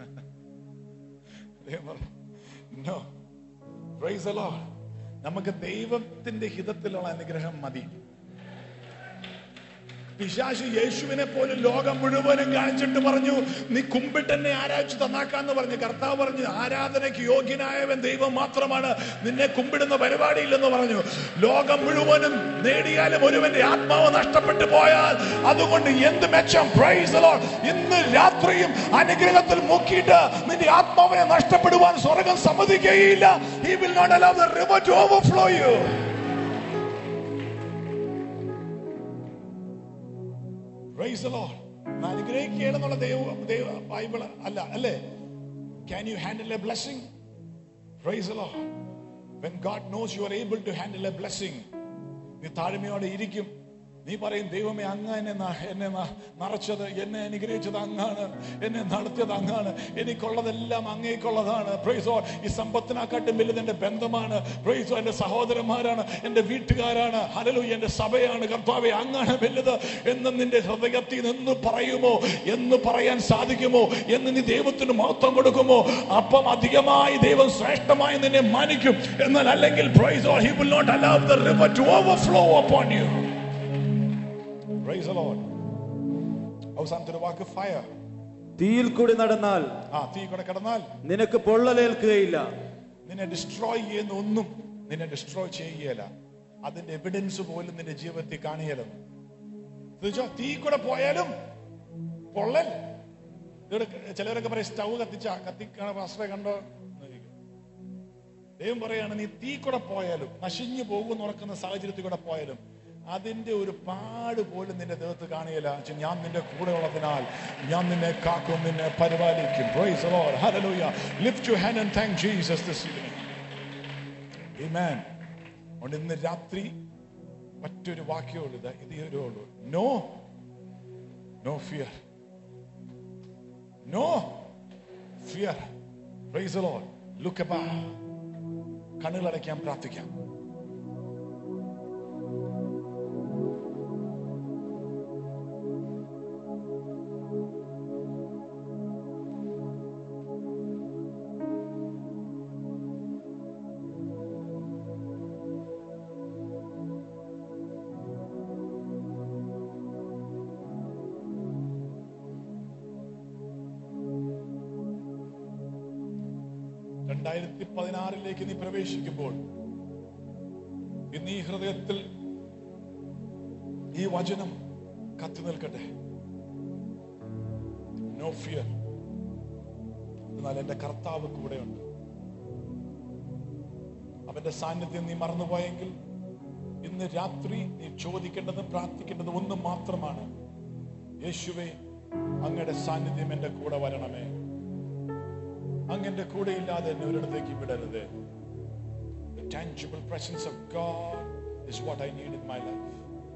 ദൈവം പറഞ്ഞു, No. Praise the Lord. നമുക്ക് ദൈവത്തിന്റെ ഹിതത്തിലുള്ള അനുഗ്രഹം മതി പിശാശ് യേശുവിനെ പോലും ലോകം മുഴുവനും കാണിച്ചിട്ട് പറഞ്ഞു നീ കുമ്പിട്ട് എന്നെ ആരാധിച്ചു തന്നാക്കാന്ന് പറഞ്ഞു കർത്താവ് പറഞ്ഞു ആരാധനയ്ക്ക് യോഗ്യനായവൻ ദൈവം മാത്രമാണ് നിന്നെ കുമ്പിടുന്ന പരിപാടിയില്ലെന്ന് പറഞ്ഞു ലോകം മുഴുവനും നേടിയാലും ഒരുവന്റെ ആത്മാവ് നഷ്ടപ്പെട്ടു പോയാൽ അതുകൊണ്ട് എന്ത് മെച്ചം പ്രൈസ് ഇന്ന് രാത്രിയും അനുഗ്രഹത്തിൽ മുക്കിയിട്ട് നിന്റെ ആത്മാവിനെ നഷ്ടപ്പെടുവാൻ സ്വർഗം സമ്മതിക്കുകയില്ല he will not allow the river to overflow you Praise the Lord. ഒന്ന് അനുഗ്രഹിക്കുക എന്നുള്ള ദൈവ ദൈവ ബൈബിൾ അല്ല അല്ലേ can you handle a blessing praise the Lord. When God knows you are able to handle a blessing, നീ താഴ്മയോടെ ഇരിക്കും നീ പറയും ദൈവമേ അങ്ങ് എന്നെ ന- എന്നെ ന- നിറച്ചത് എന്നെ അനുഗ്രഹിച്ചത് അങ്ങാണ് എന്നെ നടത്തിയത് അങ്ങാണ് എനിക്കുള്ളതെല്ലാം അങ്ങേക്കുള്ളതാണ് പ്രൈസോ ഈ സമ്പത്തിനെക്കാട്ടും വലുത് എന്റെ ബന്ധമാണ് പ്രൈസോ എന്റെ സഹോദരന്മാരാണ് എന്റെ വീട്ടുകാരാണ് ഹലലു എന്റെ സഭയാണ് കർത്താവെ അങ്ങാണ് വലുത് എന്ന് നിന്റെ ഹൃദയത്തിൽ നിന്ന് പറയുമോ എന്ന് പറയാൻ സാധിക്കുമോ എന്ന് നീ ദൈവത്തിന് മഹത്വം കൊടുക്കുമോ അപ്പം അധികമായി ദൈവം ശ്രേഷ്ഠമായി നിന്നെ മാനിക്കും എന്നാൽ അല്ലെങ്കിൽ പ്രൈസോ he will not allow the river to overflow upon you Praise the Lord. അവസാനത്തെ ഒരു വാക്ക് ഫയർ തീയിൽ കൂടി നടന്നാൽ ആ തീ കൂടെ കിടന്നാൽ നിനക്ക് പൊള്ളലേൽക്കുകയില്ല നിന്നെ ഡിസ്ട്രോയ് ചെയ്യുന്ന ഒന്നും നിന്നെ ഡിസ്ട്രോയ് ചെയ്യുകയില്ല അതിന്റെ എവിഡൻസ് പോലും നിന്റെ ജീവിതത്തിൽ കാണിയല്ലെന്ന് എന്നുവെച്ചാ തീ കൂടെ പോയാലും പൊള്ളൽ ഇവിടെ ചിലവരൊക്കെ പറയും സ്റ്റൗ കത്തിച്ച കത്തിക്കണ പാസ്റ്ററെ കണ്ടോ എന്ന് ചോദിക്കും. ദൈവം പറയാണ് നീ തീ കൂടെ പോയാലും നശിഞ്ഞു പോകുന്ന ഉറക്കുന്ന സാഹചര്യത്തിൽ കൂടെ പോയാലും അതിന്റെ ഒരു പാട് പോലും നിന്റെ ദേഹത്ത് കാണുകയില്ല എന്ന് വെച്ചാ ഞാൻ നിന്റെ കൂടെ ഉള്ളതിനാൽ ഞാൻ നിന്നെ കാക്കും നിന്നെ പരിപാലിക്കും Praise the Lord. Hallelujah. Lift your hand and thank Jesus this evening. Amen. അതുകൊണ്ട് ഇന്ന് രാത്രി മറ്റൊരു വാക്യമുള്ളൂ ഇത് ഇതേ ഒരു ഉള്ളൂ no no fear no fear praise the Lord. Look about. കണ്ണുകളടയ്ക്കാൻ പ്രാർത്ഥിക്കാം രണ്ടായിരത്തി പതിനാറിലേക്ക് നീ പ്രവേശിക്കുമ്പോൾ ഇന്ന് ഈ ഹൃദയത്തിൽ ഈ വചനം കത്തി നിൽക്കട്ടെ നോ ഫിയർ എന്നാൽ എന്റെ കർത്താവ് കൂടെയുണ്ട് അവന്റെ സാന്നിധ്യം നീ മറന്നുപോയെങ്കിൽ ഇന്ന് രാത്രി നീ ചോദിക്കേണ്ടതും പ്രാർത്ഥിക്കേണ്ടതും ഒന്ന് മാത്രമാണ് യേശുവേ അങ്ങയുടെ സാന്നിധ്യം എന്റെ കൂടെ വരണമേ അങ്ങന്റെ കൂടെ ഇല്ലാതെ എന്നെ ഒരിടത്തേക്ക് വിടരുത് The tangible presence of God is what I need in my life.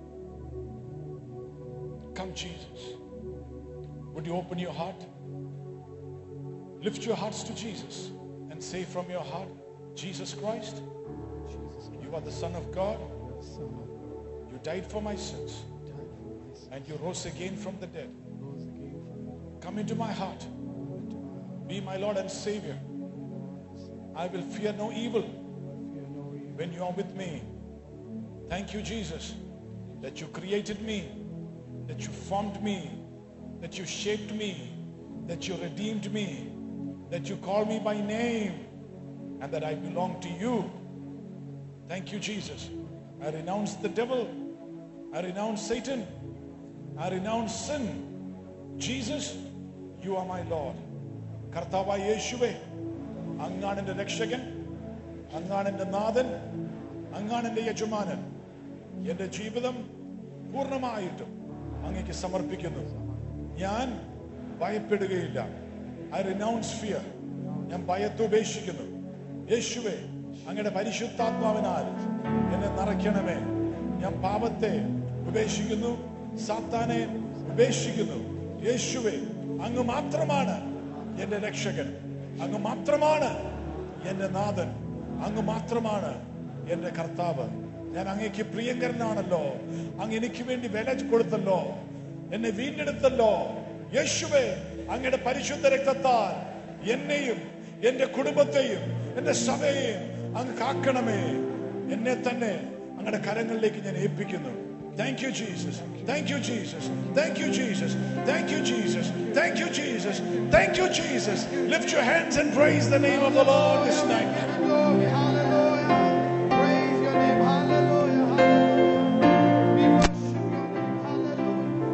Come, Jesus. Would you open your heart? Lift your hearts to Jesus and say from your heart, Jesus Christ, you are the Son of God. You died for my sins and you rose again from the dead. Come into my heart. Be my Lord and Savior. I will fear no evil when you are with me. Thank you, Jesus, that you created me, that you formed me, that you shaped me, that you redeemed me, that you call me by name, and that I belong to you. Thank you, Jesus. I renounce the devil. I renounce Satan. I renounce sin. Jesus, you are my Lord. കർത്താവായ യേശുവേ അങ്ങാണ് എൻ്റെ രക്ഷകൻ അങ്ങാണ് എൻ്റെ നാഥൻ അങ്ങാണ് എൻ്റെ യജമാനൻ എൻ്റെ ജീവിതം പൂർണ്ണമായിട്ടും അങ്ങേക്ക് സമർപ്പിക്കുന്നു ഞാൻ ഭയപ്പെടുകയില്ല ഐ റിനൗൺസ് ഫിയർ ഞാൻ ഭയത്തെ ഉപേക്ഷിക്കുന്നു യേശുവേ അങ്ങയുടെ പരിശുദ്ധാത്മാവിനാൽ എന്നെ നിറയ്ക്കണമേ ഞാൻ പാപത്തെ ഉപേക്ഷിക്കുന്നു സാത്താനെ ഉപേക്ഷിക്കുന്നു യേശുവേ അങ്ങ് മാത്രമാണ് എന്റെ രക്ഷകൻ അങ്ങ് മാത്രമാണ് എന്റെ നാഥൻ അങ്ങ് മാത്രമാണ് എന്റെ കർത്താവ് ഞാൻ അങ്ങേക്ക് പ്രിയങ്കരനാണല്ലോ അങ്ങ് എനിക്ക് വേണ്ടി വില കൊടുത്തല്ലോ എന്നെ വീണ്ടെടുത്തല്ലോ യേശുവേ അങ്ങയുടെ പരിശുദ്ധ രക്തത്താൽ എന്നെയും എന്റെ കുടുംബത്തെയും എന്റെ സഭയെയും അങ്ങ് കാക്കണമേ എന്നെ തന്നെ അങ്ങയുടെ കരങ്ങളിലേക്ക് ഞാൻ ഏൽപ്പിക്കുന്നു thank you Jesus thank you Jesus thank you Jesus thank you Jesus thank you Jesus thank you Jesus lift your hands and praise the name of the Lord this night Glory, hallelujah.